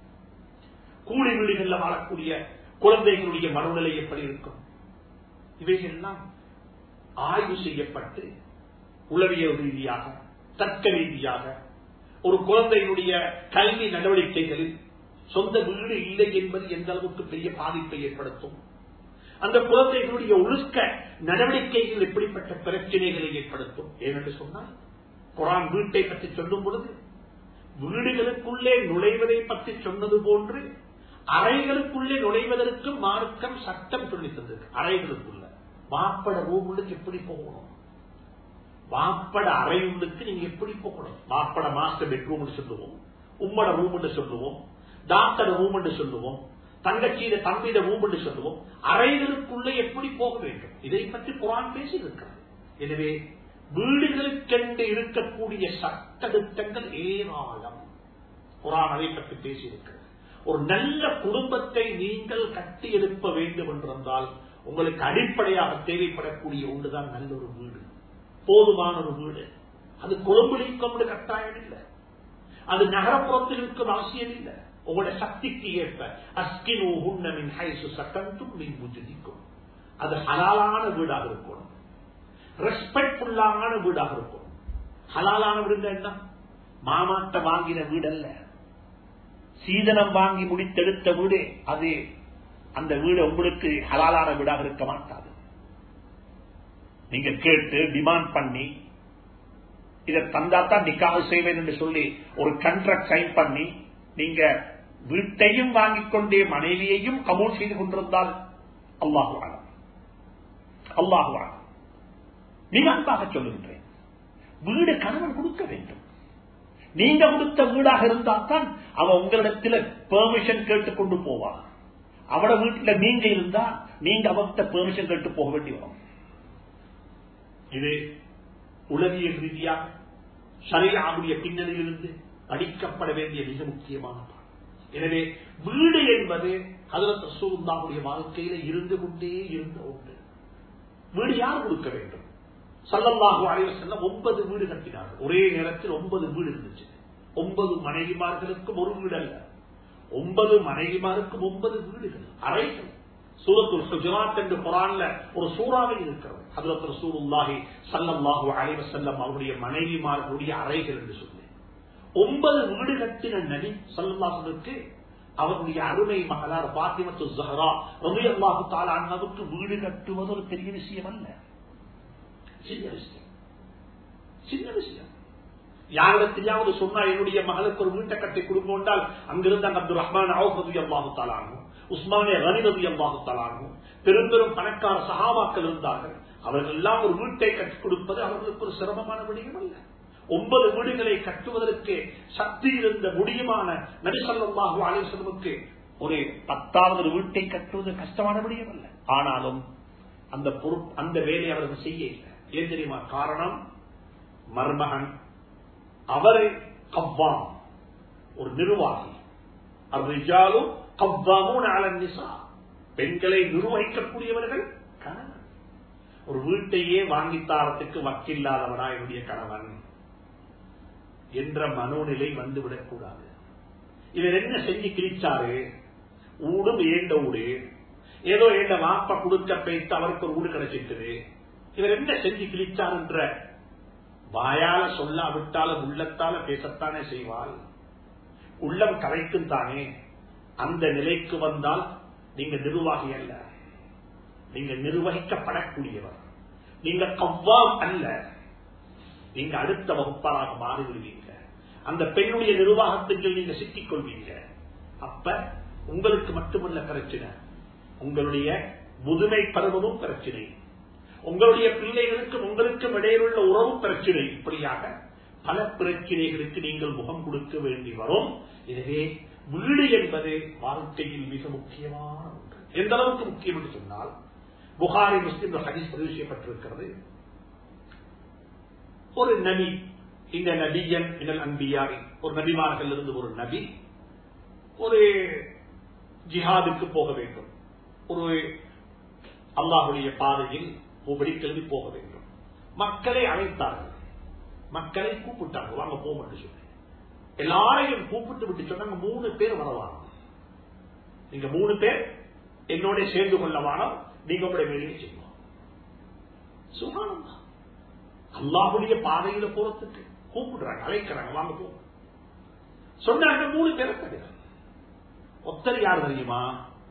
கூலி வீடுகள்ல வாழக்கூடிய குழந்தைகளுடைய மனநிலை எப்படி இருக்கும் இவைகள்லாம் ஆய்வு செய்யப்பட்டு உளவியல் ரீதியாக தர்க்க ரீதியாக ஒரு குழந்தையினுடைய கல்வி நடவடிக்கைகளில் சொந்த வீடு இல்லை என்பது எந்த அளவுக்கு பெரிய பாதிப்பை ஏற்படுத்தும் அந்த குழந்தைகளுடைய ஒழுக்க நடவடிக்கைகள் எப்படிப்பட்ட பிரச்சனைகளை ஏற்படுத்தும் ஏனென்று சொன்னால் குரான் வீட்டை பற்றி சொல்லும் பொழுது வீடுகளுக்குள்ளே நுழைவதை பற்றி சொன்னது போன்று அறைகளுக்குள்ளே நுழைவதற்கு மார்க்கம் சட்டம் சொல்லி தந்தது அறைகளுக்குள்ள வாப்பட ரூமுக்கு எப்படி போகணும் வாப்பட அறை உள்ளுக்கு நீங்க எப்படி போகணும் வாப்பட மாஸ்டர் பெட்ரூம் சொல்லுவோம் உம்மட ரூம் சொல்லுவோம் டாக்டர் ரூம் சொல்லுவோம் தங்கச்சியிட தம்பியிட ரூம் சொல்லுவோம் அறைகளுக்குள்ளே எப்படி போக வேண்டும் இதை பற்றி குரான் பேசி இருக்கிறது எனவே வீடுகளுக்கென்று இருக்கக்கூடிய சட்ட திட்டங்கள் ஏராளம் குரான் அதை பற்றி பேசியிருக்கிறது ஒரு நல்ல குடும்பத்தை நீங்கள் கட்டி எழுப்ப வேண்டும் என்றிருந்தால் உங்களுக்கு அடிப்படையாக தேவைப்படக்கூடிய ஒன்றுதான் நல்ல ஒரு வீடு போதுமான ஒரு வீடு அது கொழும்புலிக்கும் கட்டாயம் இல்லை அது நகரப்புறத்தில் இருக்கும் அவசியம் இல்லை உங்களுடைய சக்திக்கு ஏற்ப அஸ்கினு உன்னமின் ஹைசு சட்டந்தும் மின் புஜிக்கும் அது ஹலாலான வீடாக இருக்கணும் ரெஸ்பெக்ட்ஃபுல்லான வீடாக இருக்கும் ஹலாலான வீடு என்ன மாமாட்ட வாங்கின வீடு அல்ல சீதனம் வாங்கி முடித்தெடுத்த வீடு அது அந்த வீடு உங்களுக்கு ஹலாலான வீடாக இருக்க மாட்டாது நீங்க கேட்டு டிமாண்ட் பண்ணி இதை தந்தாத்தான் நிக்காக செய்வேன் என்று சொல்லி ஒரு கண்ட்ராக்ட் சைன் பண்ணி நீங்க வீட்டையும் வாங்கிக் கொண்டே மனைவியையும் கமூல் செய்து கொண்டிருந்தால் அல்லாஹுவான அல்லாஹுவான மிக அன்பாக சொல்லுகின்றேன் வீடு கணவன் கொடுக்க வேண்டும் நீங்க கொடுத்த வீடாக இருந்தால் தான் அவன் உங்களிடத்தில் பெர்மிஷன் கேட்டு கொண்டு போவான் அவட வீட்டுல நீங்க இருந்தா நீங்க அவர்கிட்ட பெர்மிஷன் கேட்டு போக வேண்டி வரும் இது உளவியல் ரீதியாக சரியாவுடைய பின்னணியிலிருந்து படிக்கப்பட வேண்டிய மிக முக்கியமான பாடம் எனவே வீடு என்பது ஹதரத் ரசூலுல்லாஹுடைய வாழ்க்கையில இருந்து கொண்டே இருந்த ஒன்று வீடு யார் கொடுக்க வேண்டும் சல்லல்லாஹு அலைவ செல்ல ஒன்பது வீடு கட்டினார்கள் ஒரே நேரத்தில் ஒன்பது வீடு இருந்துச்சு ஒன்பது மனைவிமார்களுக்கும் ஒரு வீடு அல்ல ஒன்பது மனைவிமாருக்கும் ஒன்பது வீடுகள் அறைகள் சூரத்துல் ஹுஜராத் என்று குரான்ல ஒரு சூறாவை இருக்கிறது ஹதரத் ரசூலுல்லாஹி ஸல்லல்லாஹு அலைஹி வஸல்லம் அவருடைய மனைவிமார்களுடைய அறைகள் என்று சொல்லி ஒன்பது வீடு கட்டின நபி ஸல்லல்லாஹுக்கு அவருடைய அருமை மகளார் பாத்திமத்து ஜஹரா ரலியல்லாஹு தஆலா அன்ஹாவுக்கு வீடு கட்டுவது ஒரு பெரிய விஷயம் அல்ல சின்ன விஷயம் சின்ன விஷயம் யாரிடத்திலாவது சொன்னா என்னுடைய மகளுக்கு ஒரு வீட்டை கட்டி கொடுக்கும் என்றால் அங்கிருந்து அப்துல் ரஹ்மான் அவுபதி அல்லாஹு தாலாகும் உஸ்மானிய ரனிரதி அல்லாஹு தாலாகும் பெரும் பெரும் பணக்கார சகாபாக்கள் இருந்தார்கள் அவர்கள் எல்லாம் ஒரு வீட்டை கட்டிக் கொடுப்பது அவர்களுக்கு ஒரு சிரமமான விடயம் அல்ல ஒன்பது வீடுகளை கட்டுவதற்கு சக்தி இருந்த முடியுமான நடிசல்லாஹு அலிசல்முக்கு ஒரு பத்தாவது வீட்டை கட்டுவது கஷ்டமான விடயம் அல்ல ஆனாலும் அந்த பொறுப்பு அந்த வேலையை அவர்கள் செய்ய இல்லை ஏன் தெரியுமா காரணம் மர்மகன் அவரை கவ்வாம் ஒரு நிர்வாகி அவ்விஜாலும் கவ்வாமும் நிசா பெண்களை நிர்வகிக்கக்கூடியவர்கள் கணவன் ஒரு வீட்டையே வாங்கித்தாரத்துக்கு வக்கில்லாதவனா என்னுடைய கணவன் என்ற மனோநிலை வந்துவிடக் கூடாது இவர் என்ன செஞ்சு கிழிச்சாரு ஊடும் ஏண்ட ஊடு ஏதோ ஏண்ட வாப்ப கொடுக்க பேத்து அவருக்கு ஒரு ஊடு கிடைச்சிட்டு இவர் என்ன செஞ்சு கிழிச்சார் என்ற வாயால சொல்லாவிட்டாலும் உள்ளத்தால பேசத்தானே செய்வாள் உள்ளம் கரைக்கும் தானே அந்த நிலைக்கு வந்தால் நீங்க நிர்வாகி அல்ல நீங்க நிர்வகிக்கப்படக்கூடியவர் நீங்க கவ்வாம் அல்ல நீங்க அடுத்த வகுப்பாளாக மாறிவிடுவீங்க அந்த பெண்ணுடைய நிர்வாகத்துக்கு நீங்க சிக்கிக் கொள்வீங்க அப்ப உங்களுக்கு மட்டுமல்ல பிரச்சனை உங்களுடைய முதுமை பருவமும் பிரச்சனை உங்களுடைய பிள்ளைகளுக்கும் உங்களுக்கும் இடையிலுள்ள உறவும் பிரச்சனை இப்படியாக பல பிரச்சனைகளுக்கு நீங்கள் முகம் கொடுக்க வேண்டி வரும் எனவே வீடு என்பது வாழ்க்கையில் மிக முக்கியமான ஒன்று எந்த அளவுக்கு முக்கியம் என்று சொன்னால் புகாரி முஸ்லிம் ஹதீஸ் பதிவு செய்யப்பட்டிருக்கிறது ஒரு நபி இந்த நபியன் இதழ் அன்பியாரி ஒரு நபிமார்கள் இருந்து ஒரு நபி ஒரு ஜிஹாதுக்கு போக வேண்டும் ஒரு அல்லாஹுடைய பாதையில் ஒவ்வொரு கிளம்பி போக வேண்டும் மக்களை அழைத்தார்கள் மக்களை கூப்பிட்டார்கள் வாங்க போக மட்டும் சொல்லி எல்லாரையும் கூப்பிட்டு விட்டு சொன்னாங்க மூணு பேர் வரவாங்க நீங்க மூணு பேர் என்னோட சேர்ந்து கொள்ளவானோ நீங்க உங்களுடைய வேலையை செய்வோம் சுகானந்தா அல்லாஹுடைய பாதையில போறதுக்கு கூப்பிடுறாங்க அழைக்கிறாங்க வாங்க போ சொன்னாங்க மூணு பேரை தவிர ஒத்தர் யார் தெரியுமா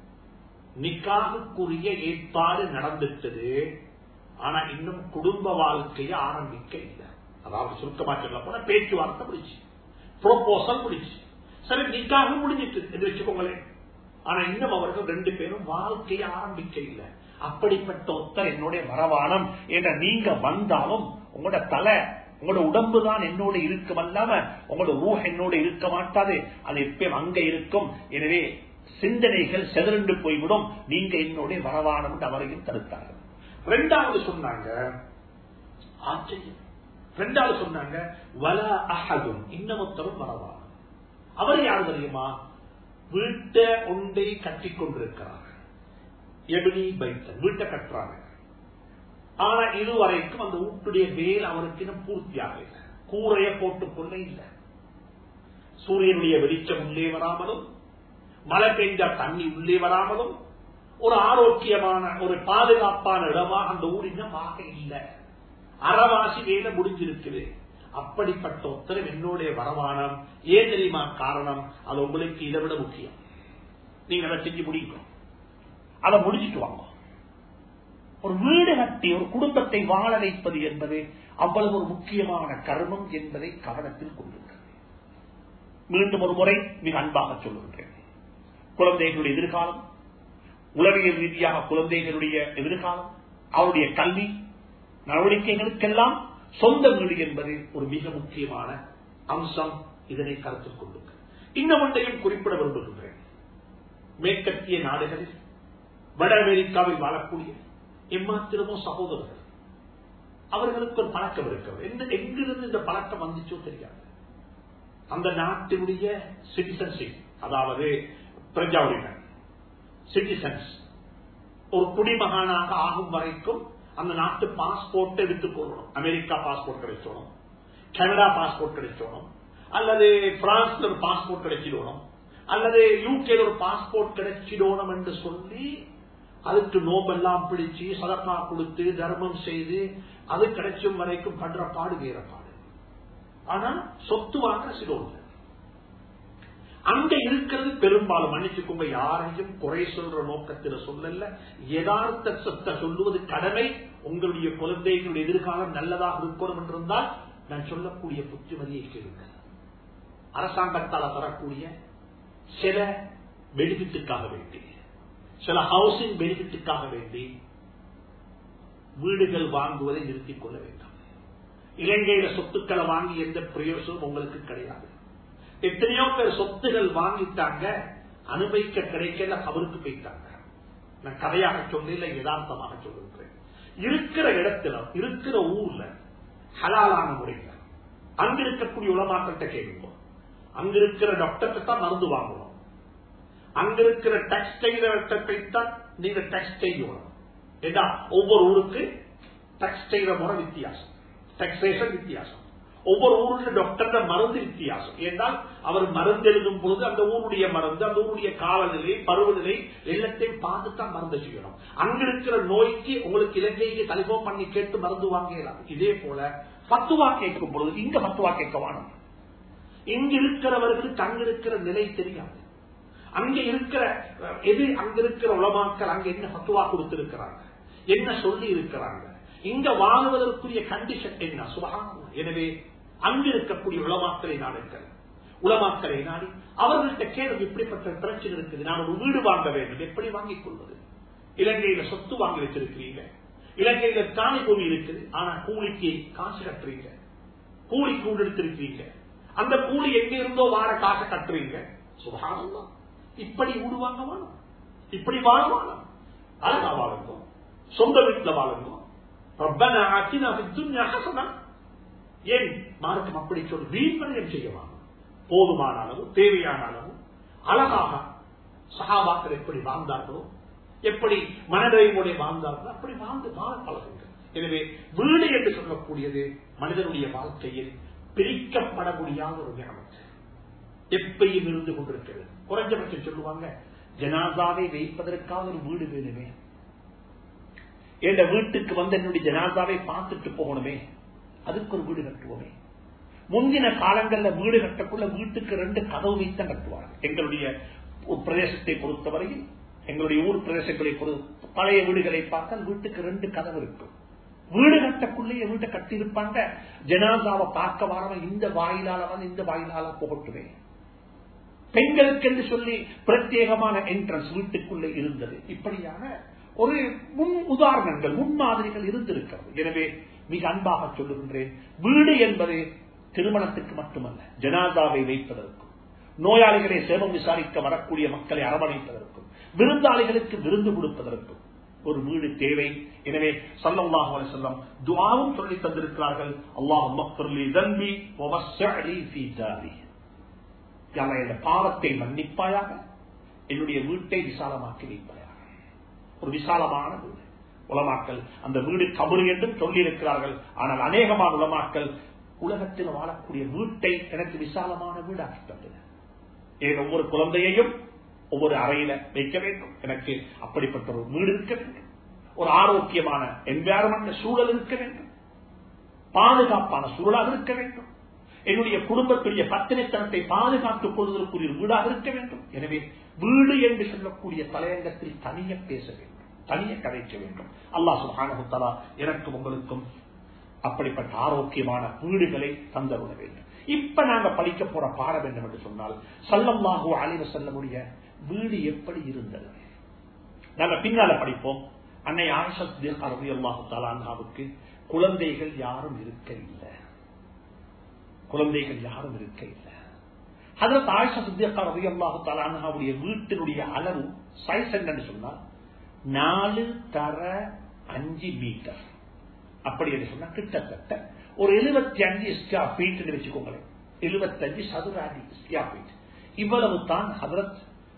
நிக்காகுக்குரிய ஏற்பாடு நடந்துட்டது ஆனா இன்னும் குடும்ப வாழ்க்கையை ஆரம்பிக்க இல்லை அதாவது சுருக்கமா சொல்ல போன பேச்சுவார்த்தை முடிச்சு ப்ரோபோசல் முடிச்சு சரி நிக்காக முடிஞ்சிட்டு என்று வச்சுக்கோங்களேன் ஆனா இன்னும் அவர்கள் ரெண்டு பேரும் வாழ்க்கையை ஆரம்பிக்க இல்லை அப்படிப்பட்ட ஒத்தர் என்னுடைய வரவானம் என்ற நீங்க வந்தாலும் உங்களோட தலை உங்களோட உடம்பு தான் என்னோட இருக்கும் அல்லாம உங்களோட ரூஹ் என்னோட இருக்க மாட்டாது அது எப்பயும் அங்க இருக்கும் எனவே சிந்தனைகள் செதறண்டு போய்விடும் நீங்க என்னோட வரவானம் என்று அவரையும் தடுத்தார்கள் ரெண்டாவது சொன்னாங்க ஆச்சரியம் ரெண்டாவது சொன்னாங்க வல அகதும் இன்னமொத்தரும் வரவானம் அவர் யார் தெரியுமா வீட்டை ஒன்றை கட்டி கொண்டிருக்கிறார் எபினி பைத்தன் வீட்டை கட்டுறாங்க ஆனா இதுவரைக்கும் அந்த வீட்டுடைய வேல் அவருக்கு இன்னும் பூர்த்தியாக இல்லை கூரைய போட்டுக்கொள்ள இல்லை சூரியனுடைய வெளிச்சம் உள்ளே வராமலும் மழை பெய்ஞ்சா தண்ணி உள்ளே வராமலும் ஒரு ஆரோக்கியமான ஒரு பாதுகாப்பான இடமா அந்த ஊர் இன்னும் ஆக இல்லை அறவாசி வேலை முடிஞ்சிருக்குது அப்படிப்பட்ட உத்தரவு என்னுடைய வரவானம் ஏன் தெரியுமா காரணம் அது உங்களுக்கு இதை விட முக்கியம் நீங்க அதை செஞ்சு முடிக்கணும் அதை முடிச்சுட்டு வாங்க ஒரு வீடு கட்டி ஒரு குடும்பத்தை வாழ வைப்பது என்பது அவ்வளவு ஒரு முக்கியமான கர்மம் என்பதை கவனத்தில் கொண்டிருக்கிறது மீண்டும் ஒரு முறை மிக அன்பாக சொல்லுகின்றேன் குழந்தைகளுடைய எதிர்காலம் உளவியல் ரீதியாக குழந்தைகளுடைய எதிர்காலம் அவருடைய கல்வி நடவடிக்கைகளுக்கெல்லாம் சொந்த வீடு என்பது ஒரு மிக முக்கியமான அம்சம் இதனை கருத்தில் கொள்ளுங்கள் இன்னும் ஒன்றையும் குறிப்பிட விரும்புகின்றேன் மேற்கத்திய நாடுகளில் வட அமெரிக்காவில் வாழக்கூடிய எம்மாத்திரமோ சகோதரர்கள் அவர்களுக்கு ஒரு பழக்கம் இருக்கிறது எங்கிருந்து இந்த பழக்கம் வந்துச்சோ தெரியாது அந்த நாட்டினுடைய சிட்டிசன்ஷிப் அதாவது பிரஜா உரிமை சிட்டிசன்ஸ் ஒரு குடிமகனாக ஆகும் வரைக்கும் அந்த நாட்டு பாஸ்போர்ட் எடுத்துக் கொள்ளணும் அமெரிக்கா பாஸ்போர்ட் கிடைச்சோணும் கனடா பாஸ்போர்ட் கிடைச்சோணும் அல்லது பிரான்ஸ்ல ஒரு பாஸ்போர்ட் கிடைச்சிடணும் அல்லது யூகே ஒரு பாஸ்போர்ட் கிடைச்சிடணும் என்று சொல்லி அதுக்கு நோபெல்லாம் பிடிச்சு சதக்கா கொடுத்து தர்மம் செய்து அது கிடைச்சும் வரைக்கும் பண்ற பாடு வேற பாடு ஆனா சொத்து வாங்க சிலோன்ல அங்க இருக்கிறது பெரும்பாலும் மன்னிச்சுக்கோங்க யாரையும் குறை சொல்ற நோக்கத்தில் சொல்லல யதார்த்த சொத்தை சொல்லுவது கடமை உங்களுடைய குழந்தைகளுடைய எதிர்காலம் நல்லதாக இருக்கணும் என்றிருந்தால் நான் சொல்லக்கூடிய புத்திமதியை கேளுங்க அரசாங்கத்தால் தரக்கூடிய சில பெனிஃபிட்டுக்காக வேண்டி சில ஹவுசிங் பெனிஃபிட்டுக்காக வேண்டி வீடுகள் வாங்குவதை நிறுத்திக் கொள்ள வேண்டாம் இலங்கையில சொத்துக்களை வாங்கி எந்த பிரயோசனம் உங்களுக்கு கிடையாது எத்தனையோ பேர் சொத்துகள் வாங்கிட்டாங்க அனுபவிக்க கிடைக்கல அவருக்கு போயிட்டாங்க நான் கதையாக சொல்லல யதார்த்தமாக சொல்லுகிறேன் இருக்கிற இடத்துல இருக்கிற ஊர்ல ஹலாலான முறையில் அங்க இருக்கக்கூடிய உலமாக்கிட்ட கேட்கணும் அங்க இருக்கிற டாக்டர்கிட்ட தான் மருந்து வாங்கணும் அங்க இருக்கிற டெக்ஸ்டைலை தான் நீங்க டெக்ஸ் செய்யணும் ஏன்னா ஒவ்வொரு ஊருக்கு டெக்ஸ்டைல முறை வித்தியாசம் டெக்ஸேஷன் வித்தியாசம் ஒவ்வொரு ஊருடைய டாக்டர் மருந்து வித்தியாசம் ஏன்னால் அவர் மருந்து எழுதும் பொழுது அந்த ஊருடைய மருந்து அந்த ஊருடைய காலநிலை பருவநிலை எல்லாத்தையும் பார்த்து தான் மருந்து செய்யணும் அங்க இருக்கிற நோய்க்கு உங்களுக்கு இலங்கைக்கு தலிபம் பண்ணி கேட்டு மருந்து வாங்கலாம் இதே போல பத்துவா கேட்கும் பொழுது இங்க பத்துவா கேட்க வேணும் இங்க இருக்கிறவர்களுக்கு அங்க இருக்கிற நிலை தெரியாது அங்க இருக்கிற எது அங்க இருக்கிற உலமாக்கள் அங்க என்ன பத்துவா கொடுத்திருக்கிறாங்க என்ன சொல்லி இருக்கிறாங்க இங்க வாழ்வதற்குரிய கண்டிஷன் என்ன சுபகான எனவே அங்கு இருக்கக்கூடிய உளமாக்களை நாடுங்கள் உளமாக்களை நாடி அவர்கள்ட்ட கேள்வி இப்படிப்பட்ட பிரச்சனை இருக்குது நான் ஒரு வீடு வாங்க வேண்டும் எப்படி வாங்கிக் கொள்வது இலங்கையில சொத்து வாங்கி வச்சிருக்கிறீங்க இலங்கையில காணி பூமி இருக்குது ஆனா கூலிக்கு காசு கட்டுறீங்க கூலி கூண்டு எடுத்திருக்கீங்க அந்த கூலி எங்க இருந்தோ வார காசு கட்டுறீங்க சுகானந்தம் இப்படி வீடு வாங்க வேணும் இப்படி வாழ வேணும் அழகா வாழுங்க சொந்த வீட்டுல வாழுங்க ரப்பனா ஆச்சினா துன்யா ஹசனா ஏன் மார்க்கம் அப்படி சொல்லி வீண்வரையம் செய்யலாம் போதுமான அளவு தேவையான அளவு அழகாக சகாபாக்கள் எப்படி வாழ்ந்தார்களோ எப்படி மனதைவோட வாழ்ந்தார்களோ அப்படி வாழ்ந்து வாழ பழகுங்கள் எனவே வீடு என்று சொல்லக்கூடியது மனிதனுடைய வாழ்க்கையில் பிரிக்கப்பட முடியாத ஒரு ஞாபகம் எப்பையும் இருந்து கொண்டிருக்கிறது குறைஞ்சபட்சம் சொல்லுவாங்க ஜனாதாவை வைப்பதற்காக ஒரு வீடு வேணுமே என் வீட்டுக்கு வந்து என்னுடைய ஜனாதாவை பார்த்துட்டு போகணுமே அதுக்கு ஒரு வீடு கட்டுவோமே முந்தின காலங்கள்ல வீடு கட்டக்குள்ள வீட்டுக்கு ரெண்டு கதவு வைத்தான் கட்டுவார்கள் எங்களுடைய பிரதேசத்தை பொறுத்தவரையில் எங்களுடைய ஊர் பிரதேசங்களை பழைய வீடுகளை பார்த்தால் வீட்டுக்கு ரெண்டு கதவு இருக்கும் வீடு கட்டக்குள்ளேயே வீட்டை கட்டியிருப்பாங்க ஜனாதாவை பார்க்க வரவன் இந்த வாயிலால வந்து இந்த வாயிலால போகட்டுமே பெண்களுக்கு என்று சொல்லி பிரத்யேகமான என்ட்ரன்ஸ் வீட்டுக்குள்ளே இருந்தது இப்படியான ஒரு முன் உதாரணங்கள் முன்மாதிரிகள் இருந்திருக்கிறது எனவே மிக அன்பாக சொல்லுகின்றேன் வீடு என்பது திருமணத்துக்கு மட்டுமல்ல ஜனாதாவை வைப்பதற்கும் நோயாளிகளை சேவம் விசாரிக்க வரக்கூடிய மக்களை அரவணைப்பதற்கும் விருந்தாளிகளுக்கு விருந்து கொடுப்பதற்கும் ஒரு வீடு தேவை எனவே சல்லாஹ் செல்லம் துவாவும் சொல்லி தந்திருக்கிறார்கள் அல்லாஹ் பாவத்தை மன்னிப்பாயாக என்னுடைய வீட்டை விசாலமாக்கி வைப்பாயாக ஒரு விசாலமான வீடு உலமாக்கல் அந்த வீடு கபரு என்றும் சொல்லி இருக்கிறார்கள் ஆனால் அநேகமான உலமாக்கல் உலகத்தில் வாழக்கூடிய வீட்டை எனக்கு விசாலமான வீடாக்கி தந்தது ஏன் ஒவ்வொரு குழந்தையையும் ஒவ்வொரு அறையில வைக்க வேண்டும் எனக்கு அப்படிப்பட்ட ஒரு வீடு இருக்க வேண்டும் ஒரு ஆரோக்கியமான என்வாரன்மெண்ட் சூழல் இருக்க வேண்டும் பாதுகாப்பான சூழலாக இருக்க வேண்டும் என்னுடைய குடும்பத்துடைய பத்தினித்தனத்தை பாதுகாத்துக் கொள்வதற்குரிய வீடாக இருக்க வேண்டும் எனவே வீடு என்று சொல்லக்கூடிய தலையங்கத்தில் தனிய பேச வேண்டும் தனிய கதைக்க வேண்டும் அல்லாஹ் சுஹானகுத்தலா எனக்கும் உங்களுக்கும் அப்படிப்பட்ட ஆரோக்கியமான வீடுகளை தந்தருட வேண்டும் இப்ப நாங்க படிக்க போற பாடம் என்னவென்று சொன்னால் சல்லம்லாஹு அலிவ செல்லமுடைய வீடு எப்படி இருந்தது நாங்க பின்னால படிப்போம் அன்னை ஆயிஷாஹு தாலான்ஹாவுக்கு குழந்தைகள் யாரும் இருக்க இல்லை குழந்தைகள் யாரும் இருக்க இல்லை அதற்கு ஆயிஷா சித்தியக்கா ரவி அல்லாஹு தாலான்ஹாவுடைய வீட்டினுடைய அளவு சைஸ் என்னன்னு சொன்னால் நாலு தர அஞ்சு மீட்டர் அப்படி என்று சொன்னா கிட்டத்தட்ட ஒரு எழுபத்தி அஞ்சு ஸ்கொயர் ஃபீட் வச்சுக்கோங்களேன் எழுபத்தி அஞ்சு சதுர அடி ஸ்கொயர் ஃபீட் இவ்வளவு தான் ஹதரத்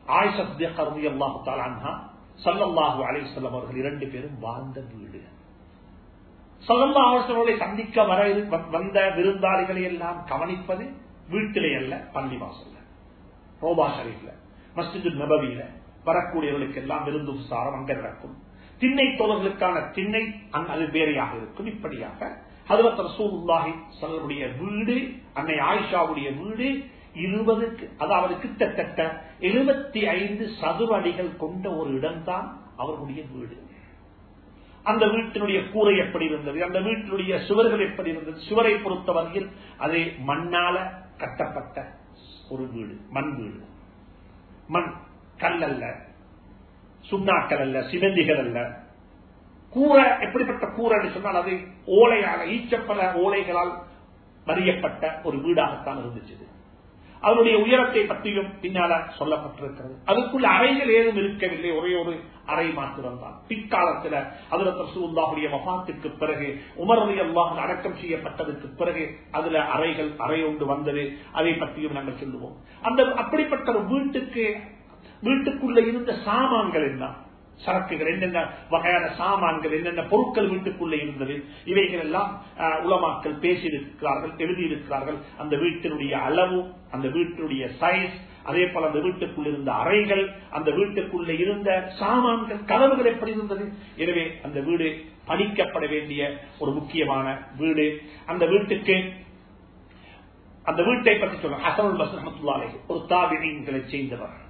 சல்லாஹு அலிசல்லம் அவர்கள் இரண்டு பேரும் வாழ்ந்த வீடு சல்லாஹோட சந்திக்க வர வந்த விருந்தாளிகளை எல்லாம் கவனிப்பது வீட்டிலே அல்ல பள்ளி வாசல்ல ரோபா ஷரீஃப்ல மஸ்ஜிது நபவியில வரக்கூடியவர்களுக்கு எல்லாம் விருந்து சாரம் அங்க நடக்கும் திண்ணை தோழர்களுக்கான திண்ணை அது வேறையாக இருக்கும் இப்படியாக ஹதரத் ரசூலுல்லாஹி சல்லுடைய வீடு அன்னை ஆயிஷாவுடைய வீடு இருபதுக்கு அதாவது கிட்டத்தட்ட எழுபத்தி ஐந்து சதுர அடிகள் கொண்ட ஒரு இடம்தான் அவர்களுடைய வீடு அந்த வீட்டினுடைய கூரை எப்படி இருந்தது அந்த வீட்டினுடைய சுவர்கள் எப்படி இருந்தது சுவரை பொறுத்தவரையில் அது மண்ணால கட்டப்பட்ட ஒரு வீடு மண் வீடு மண் கல் அல்ல சுண்ணாக்கள் அல்ல சிமெந்திகள் அல்ல கூரை எப்படிப்பட்ட கூரை சொன்னால் அது ஓலையாக ஈச்சப்பல ஓலைகளால் வரியப்பட்ட ஒரு வீடாகத்தான் இருந்துச்சு அதனுடைய உயரத்தை பற்றியும் பின்னால சொல்லப்பட்டிருக்கிறது அதுக்குள்ள அறைகள் ஏதும் இருக்கவில்லை ஒரே ஒரு அறை மாத்திரம்தான் பிற்காலத்தில் அதுல தசூல்லாவுடைய மபாத்திற்கு பிறகு உமரதி அல்லாஹ் அடக்கம் செய்யப்பட்டதற்கு பிறகு அதுல அறைகள் அறை ஒன்று வந்தது அதை பற்றியும் நாங்கள் சொல்லுவோம் அந்த அப்படிப்பட்ட ஒரு வீட்டுக்கு வீட்டுக்குள்ள இருந்த சாமான்கள் என்ன சரக்குகள் என்னென்ன வகையான சாமான்கள் என்னென்ன பொருட்கள் வீட்டுக்குள்ளே இருந்தது இவைகள் எல்லாம் உலமாக்கள் பேசியிருக்கிறார்கள் எழுதியிருக்கிறார்கள் அந்த வீட்டினுடைய அளவு அந்த வீட்டினுடைய சைஸ் அதே போல அந்த வீட்டுக்குள் இருந்த அறைகள் அந்த வீட்டுக்குள்ளே இருந்த சாமான்கள் கதவுகள் எப்படி இருந்தது எனவே அந்த வீடு படிக்கப்பட வேண்டிய ஒரு முக்கியமான வீடு அந்த வீட்டுக்கு அந்த வீட்டை பற்றி சொல்ற அசனுல் பஸ் ரஹமத்துல்லாலே ஒரு தாபிகளை செய்தவர்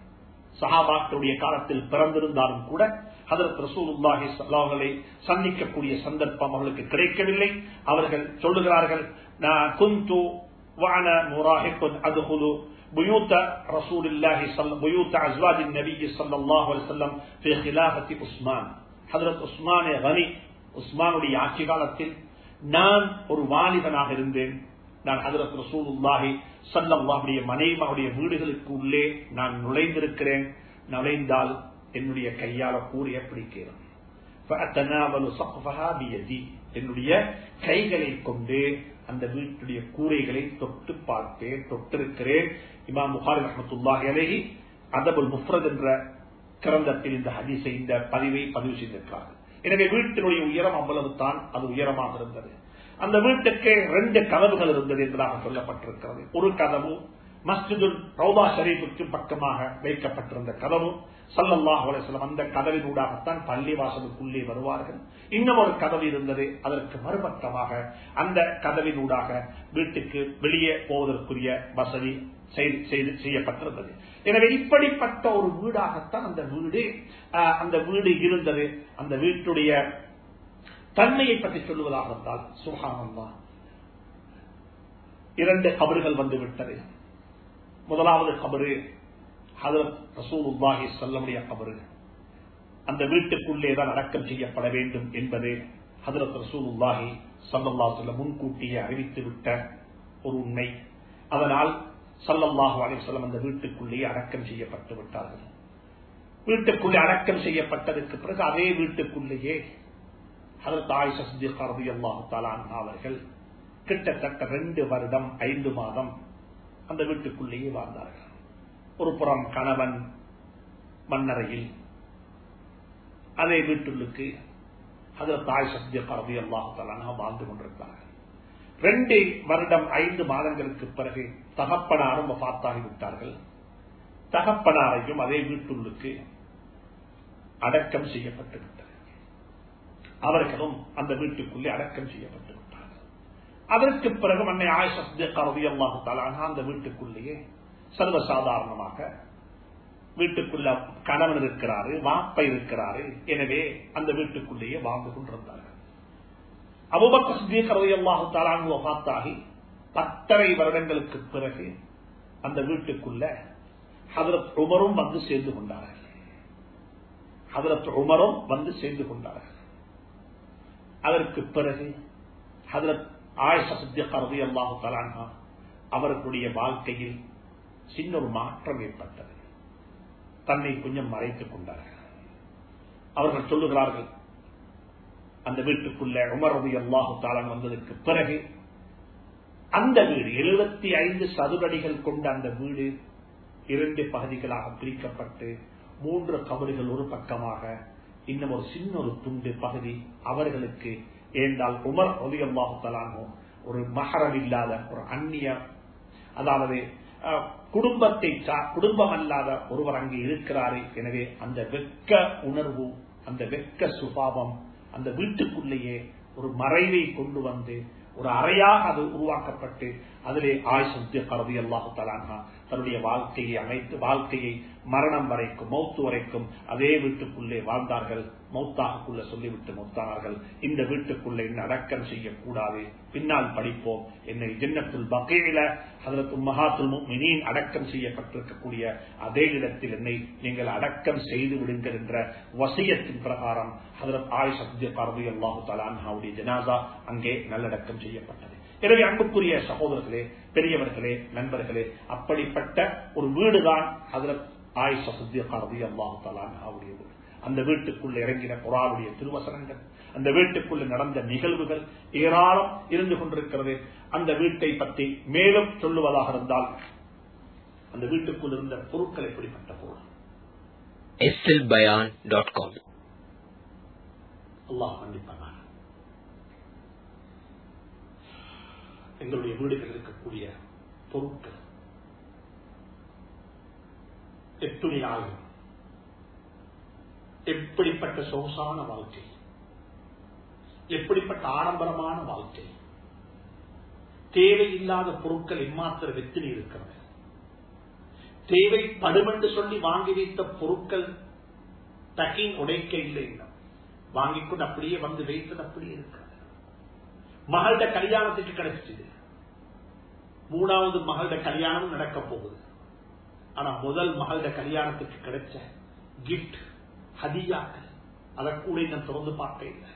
சஹாபாக்களுடைய காலத்தில் பிறந்திருந்தாலும் கூட ஹதரத் ரசூலுல்லாஹி அவர்களை சந்திக்கக்கூடிய சந்தர்ப்பம் அவர்களுக்கு கிடைக்கவில்லை அவர்கள் சொல்லுகிறார்கள் குந்து வான முராஹிக்குன் அதுகுலு بيوت رسول الله صلى بيوت ازواج النبي صلى الله عليه وسلم في خلافه عثمان حضرت عثمان غني உஸ்மானுடைய ஆட்சி காலத்தில் நான் ஒரு வாலிபனாக இருந்தேன் நான் ஹதரத் ரசூலுல்லாஹி சல்லாவுடைய மனைவியுடைய வீடுகளுக்கு உள்ளே நான் நுழைந்திருக்கிறேன் நுழைந்தால் என்னுடைய கையால கூறிய பிடிக்கிறேன் என்னுடைய கைகளை கொண்டு அந்த வீட்டுடைய கூரைகளை தொட்டு பார்த்தேன் தொட்டிருக்கிறேன் இமாம் முகாரி ரஹமத்துல்லாஹி அலஹி அதபுல் முஃப்ரத் என்ற கிரந்தத்தில் இந்த ஹதீஸை இந்த பதிவை பதிவு செய்திருக்கிறார்கள் எனவே வீட்டினுடைய உயரம் அவ்வளவு தான் அது உயரமாக இருந்தது அந்த வீட்டுக்கு ரெண்டு கதவுகள் இருந்தது என்பதாக சொல்லப்பட்டிருக்கிறது ஒரு கதவு மஸ்ஜிதுல் ரவுதா ஷரீஃபுக்கு பக்கமாக வைக்கப்பட்டிருந்த கதவு சல்லல்லாஹ் அலிஸ்லாம் அந்த கதவினூடாகத்தான் பள்ளி வாசலுக்குள்ளே வருவார்கள் இன்னும் ஒரு கதவு இருந்தது அதற்கு மறுபக்கமாக அந்த கதவினூடாக வீட்டுக்கு வெளியே போவதற்குரிய வசதி செய்து செய்யப்பட்டிருந்தது எனவே இப்படிப்பட்ட ஒரு வீடாகத்தான் அந்த வீடு அந்த வீடு இருந்தது அந்த வீட்டுடைய தன்மையை பற்றி சொல்லுவதாக இருந்தால் சுகானந்தா இரண்டு கபறுகள் வந்து விட்டது முதலாவது கபரு ஹதரத் ரசூலுல்லாஹி சொல்லமுடைய கபரு அந்த வீட்டுக்குள்ளே தான் அடக்கம் செய்யப்பட வேண்டும் என்பது ஹதரத் ரசூலுல்லாஹி சல்லல்லா சொல்ல முன்கூட்டியே அறிவித்து விட்ட ஒரு உண்மை அதனால் சல்லல்லாஹு அலிசல்லம் அந்த வீட்டுக்குள்ளேயே அடக்கம் செய்யப்பட்டு விட்டார்கள் வீட்டுக்குள்ளே அடக்கம் செய்யப்பட்டதற்கு பிறகு அதே வீட்டுக்குள்ளேயே ஹதரத் ஆயிஷா சித்திகா ரலியல்லாஹு தஆலா அவர்கள் கிட்டத்தட்ட ரெண்டு வருடம் ஐந்து மாதம் அந்த வீட்டுக்குள்ளேயே வாழ்ந்தார்கள் ஒரு புறம் கணவன் மன்னரையில் அதே வீட்டுள்ளுக்கு அதில் தாய் சத்திய பரவி அல்லாஹால வாழ்ந்து கொண்டிருக்கிறார்கள் ரெண்டு வருடம் ஐந்து மாதங்களுக்கு பிறகு தகப்பனாரும் பார்த்தாகிவிட்டார்கள் தகப்பனாரையும் அதே வீட்டுள்ளுக்கு அடக்கம் செய்யப்பட்டு விட்டது அவர்களும் அந்த வீட்டுக்குள்ளே அடக்கம் செய்யப்பட்டு விட்டார்கள் அதற்கு பிறகு அன்னை ஆயுஷி அல்லாஹு தலானா அந்த வீட்டுக்குள்ளேயே சர்வசாதாரணமாக வீட்டுக்குள்ள கணவன் இருக்கிறாரு வாப்ப இருக்கிறாரு எனவே அந்த வீட்டுக்குள்ளேயே வாழ்ந்து கொண்டிருந்தார்கள் அபுபக்கல்லாஹு தாலாங்குவ பார்த்தாகி பத்தரை வருடங்களுக்கு பிறகு அந்த வீட்டுக்குள்ள ஹதரத் உமரும் வந்து சேர்ந்து கொண்டார்கள் ஹதரத் உமரும் வந்து சேர்ந்து கொண்டார்கள் அதற்கு பிறகு ஹதரத் ஆயிஷா சித்திகரதி அல்லாஹு தலான்ஹா அவர்களுடைய வாழ்க்கையில் சின்ன ஒரு மாற்றம் ஏற்பட்டது தன்னை கொஞ்சம் மறைத்துக் கொண்டார்கள் அவர்கள் சொல்லுகிறார்கள் அந்த வீட்டுக்குள்ள உமரது அல்லாஹு தாலான் வந்ததற்கு பிறகு அந்த வீடு எழுபத்தி ஐந்து சதுரடிகள் கொண்ட அந்த வீடு இரண்டு பகுதிகளாக பிரிக்கப்பட்டு மூன்று கபறுகள் ஒரு பக்கமாக இன்னும் ஒரு சின்ன ஒரு துண்டு பகுதி அவர்களுக்கு ஏண்டால் உமர் ஒலியல்லாஹு தலானோ ஒரு மகரம் இல்லாத ஒரு அந்நிய அதாவது குடும்பத்தை குடும்பம் அல்லாத ஒருவர் அங்கே இருக்கிறாரு எனவே அந்த வெக்க உணர்வு அந்த வெக்க சுபாவம் அந்த வீட்டுக்குள்ளேயே ஒரு மறைவை கொண்டு வந்து ஒரு அறையாக அது உருவாக்கப்பட்டு அதிலே ஆயுசத்திய கருதி அல்லாஹு தலான்ஹா தன்னுடைய வாழ்க்கையை அமைத்து வாழ்க்கையை மரணம் வரைக்கும் மௌத்து வரைக்கும் அதே வீட்டுக்குள்ளே வாழ்ந்தார்கள் மௌத்தாகக்குள்ள சொல்லிவிட்டு மௌத்தானார்கள் இந்த வீட்டுக்குள்ளே என்ன அடக்கம் செய்யக்கூடாது பின்னால் படிப்போம் என்னை ஜென்னத்துல் பகையில அதற்கு மகாத்துல் மினின் அடக்கம் செய்யப்பட்டிருக்கக்கூடிய அதே இடத்தில் என்னை நீங்கள் அடக்கம் செய்து விடுங்கள் என்ற வசியத்தின் பிரகாரம் ஹதரத் ஆய் சத்ய பார்வை அல்லாஹு தலான்ஹாவுடைய ஜனாசா அங்கே நல்லடக்கம் செய்யப்பட்டது எனவே அன்புக்குரிய சகோதரர்களே பெரியவர்களே நண்பர்களே அப்படிப்பட்ட ஒரு வீடுதான் ஹதரத் ஆய் சத்ய பார்வை அல்லாஹு தலான்ஹாவுடைய வீடு அந்த வீட்டுக்குள்ள இறங்கின குரானுடைய திருவசனங்கள் அந்த வீட்டுக்குள்ள நடந்த நிகழ்வுகள் ஏராளம் இருந்து கொண்டிருக்கிறது அந்த வீட்டை பற்றி மேலும் சொல்லுவதாக இருந்தால் அந்த வீட்டுக்குள் இருந்த பொருட்கள் எப்படிப்பட்ட பொருள் slbayan.com அல்லாஹ் கண்டிப்பாக எங்களுடைய வீடுகள் இருக்கக்கூடிய பொருட்கள் எட்டுணி ஆகும் எப்படிப்பட்ட சொகுசான வாழ்க்கை எப்படிப்பட்ட ஆடம்பரமான வாழ்க்கை தேவையில்லாத பொருட்கள் எம்மாத்திர வெத்தினி இருக்கிறது தேவைப்படும் என்று சொல்லி வாங்கி வைத்த பொருட்கள் பேக்கிங் உடைக்க இல்லை இன்னும். வாங்கிக் கொண்டு அப்படியே வந்து வைத்தது அப்படியே இருக்காது மகளோட கல்யாணத்துக்கு கிடைச்சிது மூணாவது மகளோட கல்யாணம் நடக்க போகுது ஆனா முதல் மகளோட கல்யாணத்துக்கு கிடைச்ச கிஃப்ட் ஹதியாக்கள் அதை கூட இன்னும் திறந்து பார்க்க இல்லை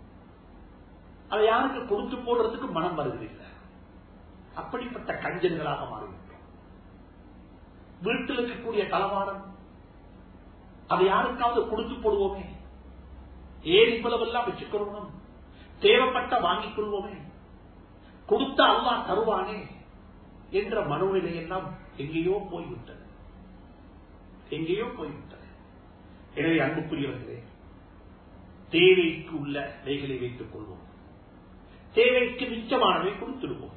அதை யாருக்கு கொடுத்து போடுறதுக்கு மனம் வருவதில்லை அப்படிப்பட்ட கஞ்சன்களாக மாறிவிட்டோம் வீட்டில் இருக்கக்கூடிய தளவாடம் அதை யாருக்காவது கொடுத்து போடுவோமே ஏன் இவ்வளவெல்லாம் வச்சுக்கொள்ளணும் தேவைப்பட்ட வாங்கிக் கொள்வோமே கொடுத்த அல்லா தருவானே என்ற மனோநிலை எல்லாம் எங்கேயோ போய்விட்டது எங்கேயோ போய்விட்டது எனவே அன்புக்குரியவர்களே தேவைக்கு உள்ள கைகளை வைத்துக் கொள்வோம் தேவைக்கு மிச்சமானதை கொடுத்துடுவோம்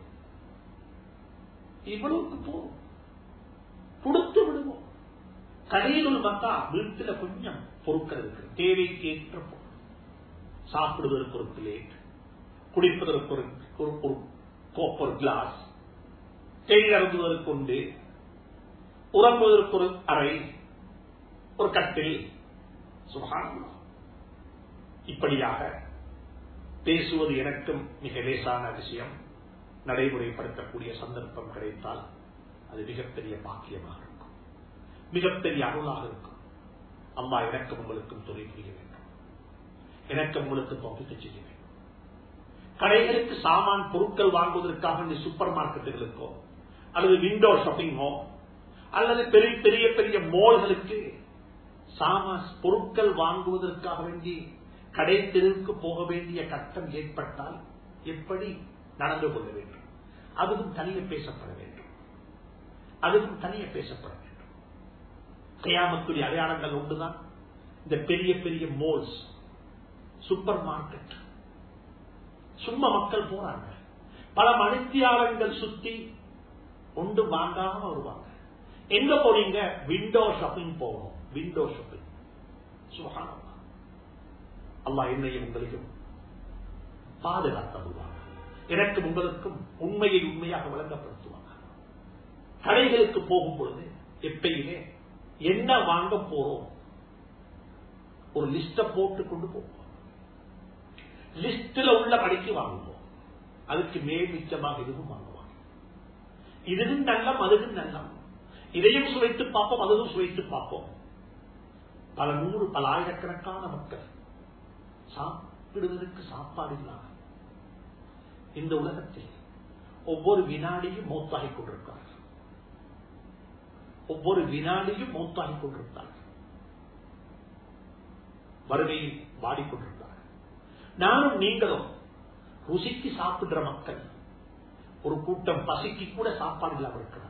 இவ்வளவுக்கு போகும் கொடுத்து விடுவோம் கடையில் உள்ள மக்கா வீட்டுல கொஞ்சம் பொருட்கள் இருக்கு தேவைக்கு ஏற்ற பொருள் சாப்பிடுவதற்கு ஒரு பிளேட் குடிப்பதற்கு ஒரு ஒரு- ஒரு கோப் ஒரு கிளாஸ் தேநீர் அருந்துவதற்கு உண்டு உறங்குவதற்கு ஒரு அறை ஒரு கட்டில் சுகானம் இப்படியாக பேசுவது எனக்கும் மிக லேசான விஷயம் நடைமுறைப்படுத்தக்கூடிய சந்தர்ப்பம் கிடைத்தால் அது மிகப்பெரிய பாக்கியமாக இருக்கும் மிகப்பெரிய அருளாக இருக்கும் அம்மா எனக்கும் உங்களுக்கும் துணை புரிய வேண்டும் எனக்கும் உங்களுக்கு தொகுத்து செய்ய வேண்டும் கடைகளுக்கு சாமான் பொருட்கள் வாங்குவதற்காக இந்த சூப்பர் மார்க்கெட்டுகளுக்கோ அல்லது விண்டோ ஷாப்பிங்கோ அல்லது பெரிய பெரிய பெரிய மோல்களுக்கு சாமான் பொருட்கள் வாங்குவதற்காக வேண்டி கடை தெருவுக்கு போக வேண்டிய கட்டம் ஏற்பட்டால் எப்படி நடந்து கொள்ள வேண்டும் அதுவும் தனியே பேசப்பட வேண்டும் அதுவும் தனியே பேசப்பட வேண்டும் கையாமத்துடைய அடையாளங்கள் ஒன்றுதான் இந்த பெரிய பெரிய மோல்ஸ் சூப்பர் மார்க்கெட் சும்மா மக்கள் போறாங்க பல மணித்தியாளர்கள் சுத்தி ஒன்று வாங்காம வருவாங்க எங்க போறீங்க விண்டோ ஷாப்பிங் போகணும் விண்டோ ஷாப்பிங் சுகானம் அல்லாஹ் என்னையும் உங்களையும் பாதுகாத்தருவாங்க எனக்கும் உங்களுக்கும் உண்மையை உண்மையாக விளங்கப்படுத்துவாங்க கடைகளுக்கு போகும் பொழுது எப்பயுமே என்ன வாங்க போறோம் ஒரு லிஸ்ட போட்டு கொண்டு போவோம் லிஸ்ட்ல உள்ள படிக்கு வாங்குவோம் அதுக்கு மேல் மிச்சமாக இதுவும் வாங்குவாங்க இதுவும் நல்லம் அதுவும் நல்லம் இதையும் சுவைத்து பார்ப்போம் அதுவும் சுவைத்து பார்ப்போம் பல நூறு பல ஆயிரக்கணக்கான மக்கள் சாப்பிடுவதற்கு சாப்பாடு இல்லாம இந்த உலகத்தில் ஒவ்வொரு வினாடியும் மௌத்தாகிக் கொண்டிருக்கிறார் ஒவ்வொரு வினாடியும் மௌத்தாகிக் கொண்டிருக்கிறார் வறுமையில் வாடிக்கொண்டிருக்கிறார் நானும் நீங்களும் ருசிக்கு சாப்பிடுற மக்கள் ஒரு கூட்டம் பசிக்கு கூட சாப்பாடு இல்லாமல் இருக்கிறாங்க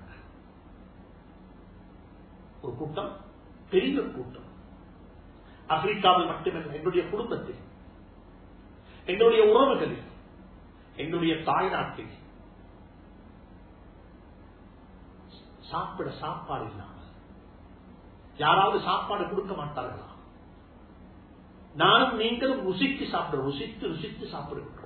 ஒரு கூட்டம் பெரிய கூட்டம் ஆப்பிரிக்காவில் மட்டுமல்ல என்னுடைய குடும்பத்தில் என்னுடைய உறவுகளில் என்னுடைய தாய் நாட்டில் சாப்பிட சாப்பாடு இல்லாமல் யாராவது சாப்பாடு கொடுக்க மாட்டார்களா நானும் நீங்களும் ருசித்து சாப்பிட ருசித்து ருசித்து சாப்பிடுகின்றோம்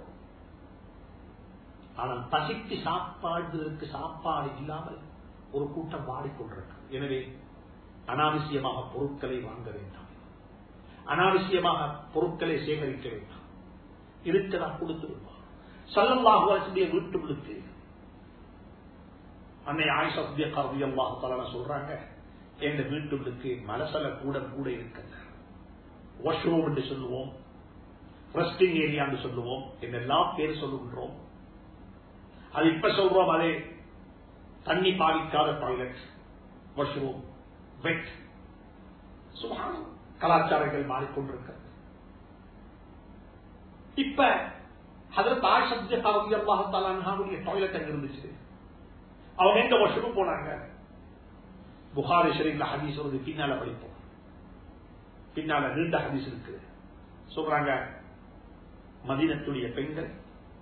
ஆனால் பசிக்கு சாப்பாடுவதற்கு சாப்பாடு இல்லாமல் ஒரு கூட்டம் வாடிக்கொண்டிருக்கு எனவே அனாவசியமாக பொருட்களை வாங்க வேண்டாம் அனாவசியமாக பொருட்களை சேகரிக்க வேண்டாம் இருக்கிறா கொடுத்து விடுவார் சல்லல்லாஹுடைய வீட்டுகளுக்கு அன்னை ஆயிஷா கருதி அல்லாஹால சொல்றாங்க எங்க வீட்டுகளுக்கு மலசல கூட கூட இருக்குங்க வாஷ்ரூம் என்று சொல்லுவோம் ரெஸ்டிங் ஏரியா என்று சொல்லுவோம் என்னெல்லாம் பேர் சொல்லுகின்றோம் அது இப்ப சொல்றோம் அதே தண்ணி பாதிக்காத டாய்லெட் வாஷ்ரூம் வெட் சுகானம் கலாச்சாரங்கள் மாறிக்கொண்டிருக்கிறது இப்ப அதில் தாய் சப்ஜெக்டாவது அல்லாஹாலுடைய டாய்லெட் அங்க இருந்துச்சு அவங்க எங்க வாஷ்ரூம் போனாங்க புகாரி ஷரீஃப்ல ஹதீஸ் வருது பின்னால படிப்போம் பின்னால நீண்ட ஹதீஸ் இருக்கு சொல்றாங்க மதினத்துடைய பெண்கள்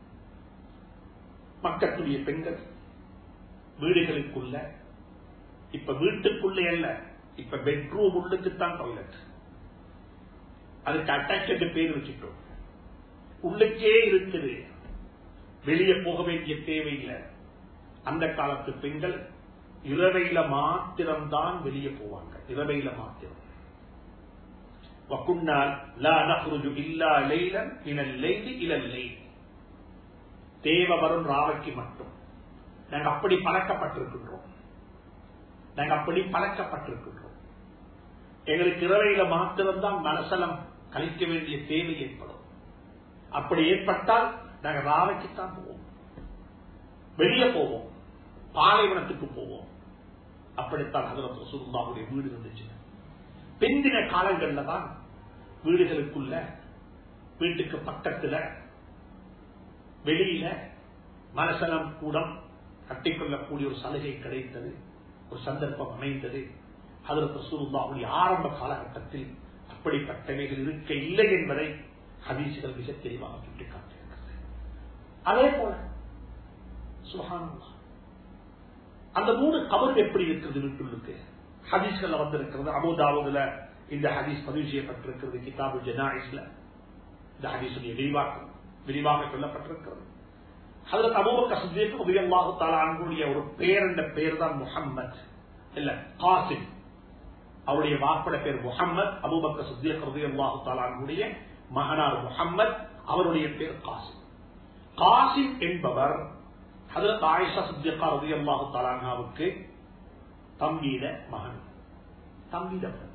மக்களுடைய பெண்கள் வீடுகளுக்குள்ள இப்ப வீட்டுக்குள்ளே அல்ல இப்ப பெட்ரூம் உள்ளுக்குத்தான் டாய்லெட் அதுக்கு அட்டாச்சு பேர் வச்சுட்டோம் உள்ளுக்கே இருக்குது வெளியே போக வேண்டிய தேவையில்லை அந்த காலத்து பெண்கள் இரவையில மாத்திரம்தான் வெளியே போவாங்க இரவையில மாத்திரம் வக்குன்னால் லா நஹ்ருஜு இல்லா லைலன் இனல் லைலி இலல் லைல் தேவ வரும் ராவைக்கு மட்டும் நாங்க அப்படி பழக்கப்பட்டிருக்கின்றோம் நாங்க அப்படி பழக்கப்பட்டிருக்கின்றோம் எங்களுக்கு இரவையில மாத்திரம்தான் மனசலம் கழிக்க வேண்டிய தேவை ஏற்படும் அப்படி ஏற்பட்டால் நாங்க ராவைக்குத்தான் போவோம் வெளியே போவோம் பாலைவனத்துக்கு போவோம் அப்படித்தான் ஹதரத் ரசூலுல்லாஹுடைய வீடு இருந்துச்சு பிந்தின காலங்கள்ல தான் வீடுகளுக்குள்ள வீட்டுக்கு பக்கத்துல வெளியில மனசலம் கூடம் கட்டிக்கொள்ளக்கூடிய ஒரு சலுகை கிடைத்தது ஒரு சந்தர்ப்பம் அமைந்தது ஹதரத் ரசூலுல்லாஹுடைய ஆரம்ப காலகட்டத்தில் அப்படிப்பட்டவைகள் இருக்க இல்லை என்பதை ஹதீசுகள் மிக தெளிவாக சுட்டிக்காட்டியிருக்கிறது அதே போல சுகானந்தா அந்த மூணு கபர் எப்படி இருக்கிறது வீட்டுள்ளுக்கு ஹதீஸ்கள் வந்திருக்கிறது அபுதாவுதுல இந்த ஹதீஸ் பதிவு செய்யப்பட்டிருக்கிறது கிதாபு ஜனாயிஸ்ல இந்த ஹதீசுடைய விரிவாக்கம் விரிவாக சொல்லப்பட்டிருக்கிறது அதுல அபூபக்க சித்திக்கு உதயமாக தாலானுடைய ஒரு பேர் என்ற பேர் தான் முகம்மது இல்ல காசிம் அவருடைய வாப்பட பேர் முகம்மது அபூபக்க சித்திக் உதயமாக தாலானுடைய மகனார் முகம்மது அவருடைய பேர் காசிம் காசிம் என்பவர் ஹதரத் ஆயிஷா சித்திகா ரதியல்லாஹு தலானாவுக்கு தம்பீட மகன் தம்பீட மகன்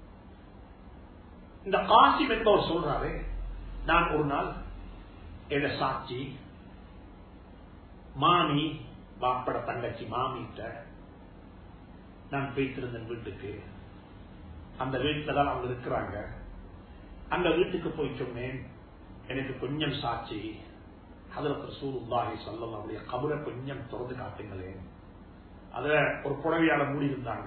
இந்த காசிம் என்பவர் சொல்றாரு நான் ஒரு நாள் என சாட்சி மாமி பாப்பட தங்கச்சி மாமிட்ட நான் போய்த்திருந்தேன் வீட்டுக்கு அந்த வீட்டுல தான் அவங்க இருக்கிறாங்க அந்த வீட்டுக்கு போய் சொன்னேன் எனக்கு கொஞ்சம் சாட்சி ஹதரத் ரசூலுல்லாஹி ஸல்லல்லாஹு அலைஹி கபரை கொஞ்சம் திறந்து காட்டுங்களேன் அதுல ஒரு புடவையால மூடி இருந்தாங்க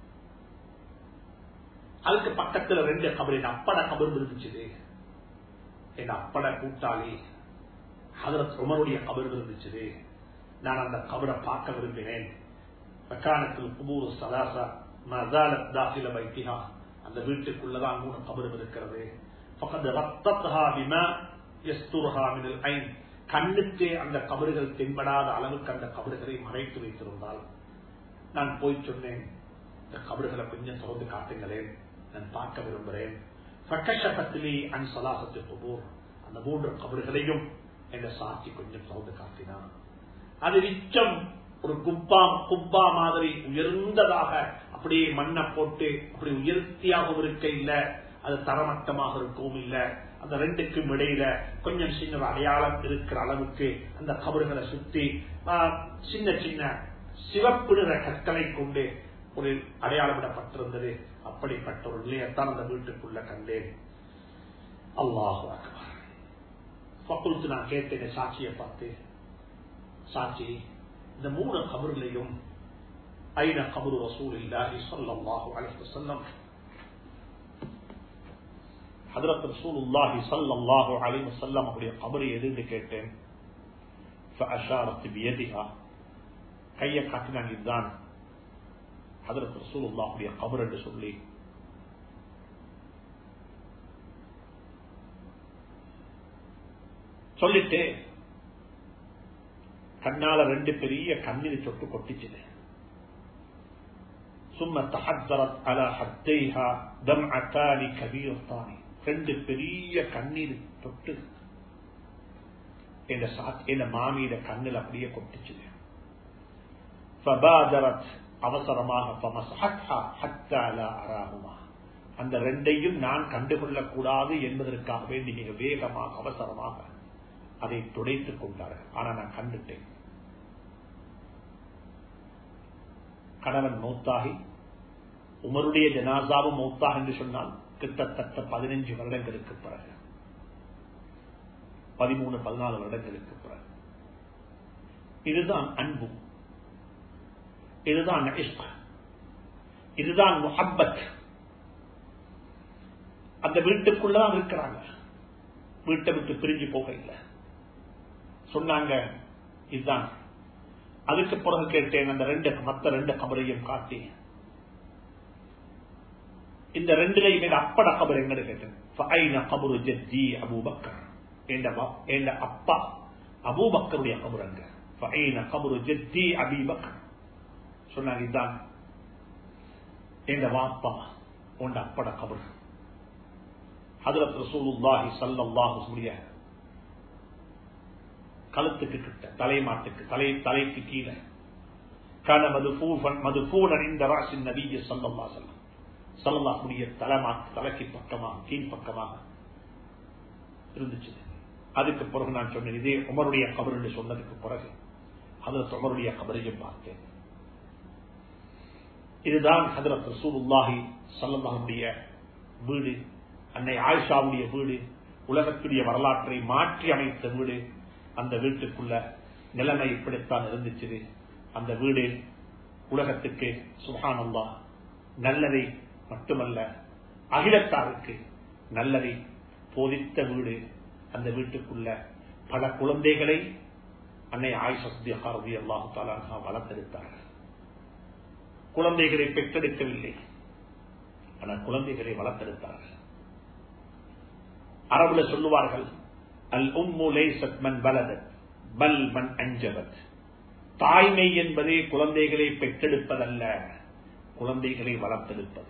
அதுக்கு பக்கத்துல ரெண்டு கபர் என் அப்பட கபர் இருந்துச்சு என் அப்பட கூட்டாளி ஹதரத் உமருடைய கபர் இருந்துச்சு நான் அந்த கபரை பார்க்க விரும்பினேன் மக்கானத்தில் குபூர் சலாசா மசாலத் தாசில வைத்திகா அந்த வீட்டுக்குள்ளதான் மூணு கபரும் இருக்கிறது பக்கத்து ரத்தத்தஹா பிமா எஸ்துர்ஹா மினல் ஐன் கண்ணுக்கு அந்த கபறுகள் தென்படாத அளவுக்கு அந்த கபறுகளை மறைத்து வைத்திருந்தால் நான் போய் சொன்னேன் இந்த கபறுகளை கொஞ்சம் திறந்து காட்டுங்களேன் நான் பார்க்க விரும்புகிறேன் பக்கஷபத்திலே அன் சலாசத்து குபூர் அந்த மூன்று கபறுகளையும் என்ற சாட்சி கொஞ்சம் திறந்து காட்டினான் அது நிச்சம் ஒரு குப்பா குப்பா மாதிரி உயர்ந்ததாக அப்படியே மண்ணை போட்டு அப்படி உயர்த்தியாகவும் இருக்க இல்லை அது தரமட்டமாக இருக்கவும் இல்லை அந்த ரெண்டுக்கும் இடையில கொஞ்சம் சின்ன அடையாளம் இருக்கிற அளவுக்கு அந்த கபறுகளை சுத்தி சின்ன சின்ன சிவப்பு நிற கற்களை கொண்டு ஒரு அடையாளமிடப்பட்டிருந்தது அப்படிப்பட்ட ஒரு நிலையத்தான் அந்த வீட்டுக்குள்ள கண்டேன் அல்லாஹு பக்குளுக்கு நான் கேட்டேன் சாட்சியை பார்த்து சாட்சி இந்த மூணு கபர்களையும் ஐன கபரு ரசூல் இல்லாஹி சொல்லல்லாஹு அலைஹி வஸல்லம் ஹதரத் ரசூலுல்லாஹி ஸல்லல்லாஹு அலைஹி வஸல்லம் அவருடைய கபரை எதுன்னு கேட்டேன் ஃபஅஷாரத் பியதிஹா கையை காட்டினாங்க இதுதான் ஹதரத் ரசூலுல்லாஹுடைய கபர் என்று சொல்லி சொல்லிட்டு கண்ணால ரெண்டு பெரிய கண்ணீர் சொட்டு கொட்டிச்சுது சும்ம தஹத்தரத் அலா ஹத்தைஹா தம் அத்தானி கபீரத்தானி ரெண்டு பெரிய கண்ணீர் தொட்டு என் மாமியிட கண்ணில் அப்படியே கொட்டிச்சுது அவசரமாக அந்த ரெண்டையும் நான் கண்டுகொள்ளக் கூடாது என்பதற்காக வேண்டி மிக வேகமாக அவசரமாக அதை துடைத்துக் கொண்டார்கள் ஆனா நான் கண்டுட்டேன் கணவன் மௌத்தாகி உமருடைய ஜனாசாவும் மௌத்தாக என்று சொன்னால் கிட்டத்தட்ட பதினஞ்சு வருடங்களுக்கு பிறகு பதிமூணு பதினாலு வருடங்களுக்கு பிறகு இதுதான் அன்பு இதுதான் இதுதான் முஹப்பத் அந்த வீட்டுக்குள்ளதான் இருக்கிறாங்க வீட்டை விட்டு பிரிஞ்சு போக இல்லை சொன்னாங்க இதுதான் அதுக்கு பிறகு கேட்டேன் அந்த ரெண்டு மத்த ரெண்டு கபரையும் காட்டி இந்த ரெண்டுலையும் எங்க அப்பட கபர் எங்க கேட்டேன் கபரு ஜத்தி அபூபக்கர் என் அப்பா அபூபக்கருடைய கபர் அங்க கபரு ஜத்தி அபிபக்கர் சொன்னாங்க இதுதான் எங்க வாப்பா உண்ட அப்பட கபர் ஹதரத் ரசூலுல்லாஹி ஸல்லல்லாஹு அலைஹி கழுத்துக்கு கிட்ட தலைமாட்டுக்கு தலை தலைக்கு கீழே கான மதுபூஃபன் மதுபூனன் இந்த ராசின் நபிய சல்லல்லா செல்லம் சல்லல்லாஹுடைய தலைமாட்டு தலைக்கு பக்கமாக கீழ்ப்பக்கமாக இருந்துச்சு அதுக்கு பிறகு நான் சொன்னேன் இதே உமருடைய கபர் என்று சொன்னதுக்கு பிறகு ஹதரத் உமருடைய கபரையும் பார்த்தேன் இதுதான் ஹதரத் ரசூலுல்லாஹி சல்லல்லாஹுடைய வீடு அன்னை ஆயிஷாவுடைய வீடு உலகத்துடைய வரலாற்றை மாற்றி அமைத்த வீடு அந்த வீட்டுக்குள்ள நிலைமை இப்படித்தான் இருந்துச்சு அந்த வீடு உலகத்துக்கு சுகானந்தா நல்லதை மட்டுமல்ல அகிலத்தாருக்கு நல்லதை போதித்த வீடு அந்த வீட்டுக்குள்ள பல குழந்தைகளை அன்னை ஆயுஷி அல்லாஹு தாலா வளர்த்தெடுத்தார்கள் குழந்தைகளை பெற்றெடுக்கவில்லை ஆனால் குழந்தைகளை வளர்த்தெடுத்தார்கள் அரபுல சொல்லுவார்கள் அல் உம்மு லைசத் மன் பலதத் பல் மன் அஞ்சபத் தாய்மை என்பதே குழந்தைகளை பெற்றெடுப்பதல்ல குழந்தைகளை வளர்த்தெடுப்பது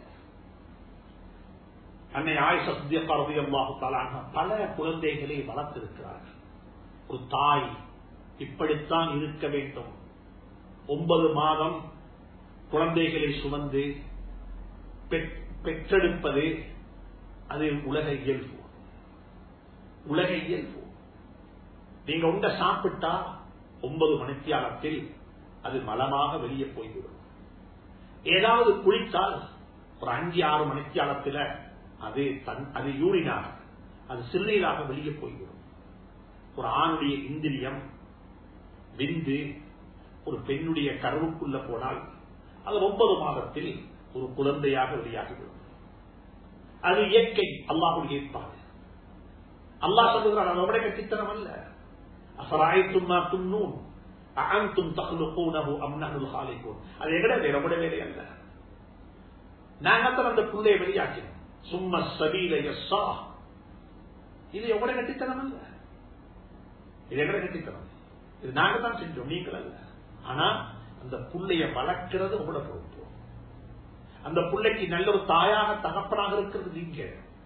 அன்னை ஆயுஷாக பல குழந்தைகளை வளர்த்திருக்கிறார்கள் ஒரு தாய் இப்படித்தான் இருக்க வேண்டும் ஒன்பது மாதம் குழந்தைகளை சுமந்து பெற்றெடுப்பது அது உலக இயல்பு உலக இயல்பு நீங்க உண்ட சாப்பிட்டா ஒன்பது மணித்தியாலத்தில் அது மலமாக வெளியே போய்விடும் ஏதாவது குளித்தால் ஒரு அஞ்சு ஆறு மணித்தியாலத்தில் அது தன் அது யூரினாக அது சிறுநீராக வெளியே போய்விடும் ஒரு ஆணுடைய இந்திரியம் விந்து ஒரு பெண்ணுடைய கருவுக்குள்ள போனால் அது ஒன்பது மாதத்தில் ஒரு குழந்தையாக வெளியாகிவிடும் அது இயற்கை அல்லாஹுடைய ஏற்பாடு அல்லாஹ் சொல்லுகிறார் அதோட கட்டித்தனம் அல்ல அசராயத்தும் துண்ணூன் அகந்தும் தகுலுக்கூனகு அம்னகுல் ஹாலிகூன் அது எங்கட வேற கூட வேலை அல்ல நாங்கத்தான் அந்த புள்ளையை வெளியாக்கினோம் சும்மா சபீல யஸ்ஸா இது எவ்வளவு கட்டித்தனம் அல்ல இது எங்கட கட்டித்தனம் இது நாங்க தான் செஞ்சோம் நீங்கள் அல்ல ஆனா அந்த புள்ளைய வளர்க்கிறது உங்களோட பொறுப்பு அந்த பிள்ளைக்கு நல்ல ஒரு தாயாக தகப்பனாக இருக்கிறது நீங்க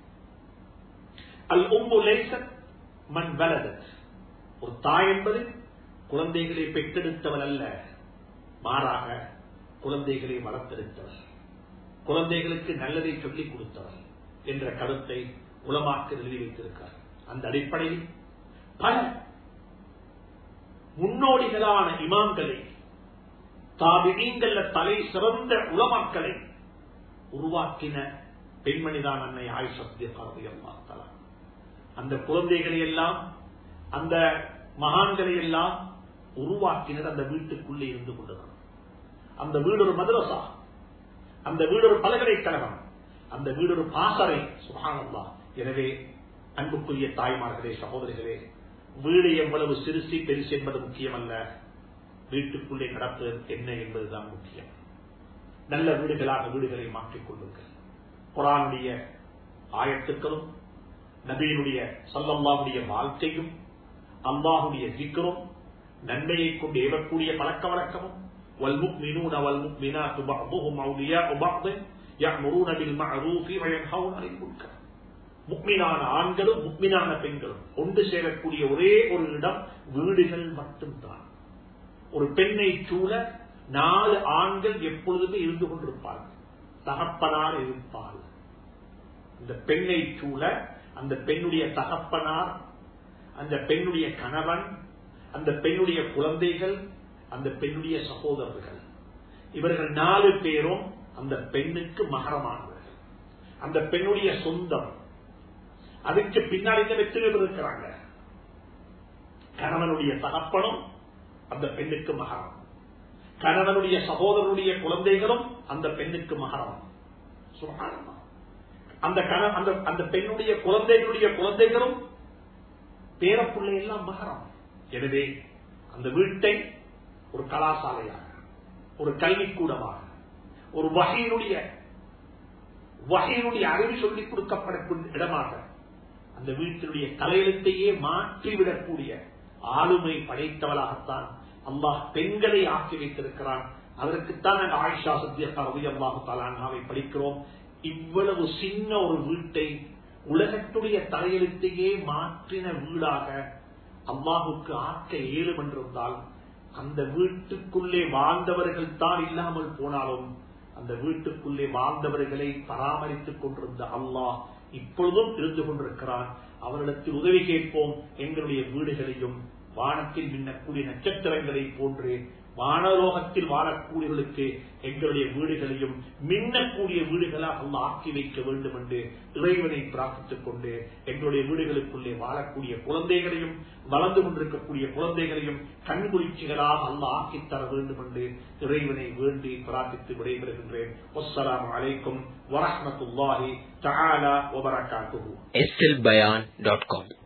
அல் உம்மு லேசத் மண் வலதத் ஒரு தாய் என்பது குழந்தைகளை பெற்றெடுத்தவள் அல்ல மாறாக குழந்தைகளை வளர்த்தெடுத்தவர் குழந்தைகளுக்கு நல்லதை சொல்லிக் கொடுத்தவர் என்ற கருத்தை உளமாக்க எழுதி வைத்திருக்கிறார் அந்த அடிப்படையில் பல முன்னோடிகளான இமாம்களை தாபிகங்கள்ல தலை சிறந்த உளமாக்களை உருவாக்கின பெண்மணிதான் அன்னை ஆயுஷத்திய பார்வையம்மாத்தலா அந்த குழந்தைகளை எல்லாம் அந்த மகான்களை எல்லாம் உருவாக்கினர் அந்த வீட்டுக்குள்ளே இருந்து கொண்டது அந்த வீடு ஒரு மதரசா அந்த வீடு ஒரு பல்கலைக்கழகம் அந்த வீடு ஒரு பாசறை சுகானந்தா எனவே அன்புக்குரிய தாய்மார்களே சகோதரிகளே வீடு எவ்வளவு சிறுசி பெருசு என்பது முக்கியமல்ல வீட்டுக்குள்ளே நடப்பது என்ன என்பதுதான் முக்கியம் நல்ல வீடுகளாக வீடுகளை மாற்றிக் கொள்ளுங்கள் குரானுடைய ஆயத்துக்களும் நபியினுடைய சல்லம்மாவுடைய வாழ்க்கையும் அல்லாஹுடைய சிக்கரும் நன்மையை கொண்டு ஏவக்கூடிய பழக்க வழக்கமும் والمؤمنون والمؤمنات بعضهم أولياء بعض يأمرون بالمعروف وينهون عن المنكر முக்மினான ஆண்களும் முக்மினான பெண்களும் ஒன்று சேரக்கூடிய ஒரே ஒரு இடம் வீடுகள் மட்டும்தான் ஒரு பெண்ணை சூழ நாலு ஆண்கள் எப்பொழுதுமே இருந்து கொண்டிருப்பார்கள் தகப்பனார் இருப்பார் இந்த பெண்ணை சூழ அந்த பெண்ணுடைய தகப்பனார் அந்த பெண்ணுடைய கணவன் அந்த பெண்ணுடைய குழந்தைகள் அந்த பெண்ணுடைய சகோதரர்கள் இவர்கள் நாலு பேரும் அந்த பெண்ணுக்கு மகரமானவர்கள் அந்த பெண்ணுடைய சொந்தம் அதுக்கு பின்னாடி இந்த வெற்றி இருக்கிறாங்க கணவனுடைய தகப்பனும் அந்த பெண்ணுக்கு மகரம் கணவனுடைய சகோதரனுடைய குழந்தைகளும் அந்த பெண்ணுக்கு மகரம் சுகாரமா அந்த கண அந்த அந்த பெண்ணுடைய குழந்தைகளுடைய குழந்தைகளும் பேரப்புள்ளை எல்லாம் மகரம் எனவே அந்த வீட்டை ஒரு கலாசாலையாக ஒரு கல்விக்கூடமாக ஒரு வகையினுடைய வகையினுடைய அறிவு சொல்லிக் கொடுக்கப்படக்கூடிய இடமாக அந்த வீட்டினுடைய தலையெழுத்தையே மாற்றிவிடக்கூடிய ஆளுமை படைத்தவளாகத்தான் அல்லாஹ் பெண்களை ஆக்கி வைத்திருக்கிறான் அதற்குத்தான் நாங்கள் ஆயிஷா சத்தியக்கா ரவி அல்லாஹு தாலானாவை படிக்கிறோம் இவ்வளவு சின்ன ஒரு வீட்டை உலகத்துடைய தலையெழுத்தையே மாற்றின வீடாக அல்லாஹுக்கு ஆக்க இயலும் என்றிருந்தால் அந்த வீட்டுக்குள்ளே வாழ்ந்தவர்கள் தான் இல்லாமல் போனாலும் அந்த வீட்டுக்குள்ளே வாழ்ந்தவர்களை பராமரித்துக் கொண்டிருந்த அல்லாஹ் இப்பொழுதும் இருந்து கொண்டிருக்கிறான் அவரிடத்தில் உதவி கேட்போம் எங்களுடைய வீடுகளையும் வானத்தில் மின்னக்கூடிய நட்சத்திரங்களை போன்று வானலோகத்தில் வாழக்கூடியவர்களுக்கு எங்களுடைய வீடுகளையும் மின்னக்கூடிய வீடுகளாக அல்ல ஆக்கி வைக்க வேண்டும் என்று இறைவனை பிரார்த்தித்துக் கொண்டு எங்களுடைய வீடுகளுக்குள்ளே வாழக்கூடிய குழந்தைகளையும் வளர்ந்து கொண்டிருக்கக்கூடிய குழந்தைகளையும் கண்குளிர்ச்சிகளாக அல்ல ஆக்கி தர வேண்டும் என்று இறைவனை வேண்டி பிரார்த்தித்து விடைபெறுகின்றேன் அஸ்ஸலாமு அலைக்கும் வரஹ்மத்துல்லாஹி தஆலா வபரகாத்துஹு slbayan.com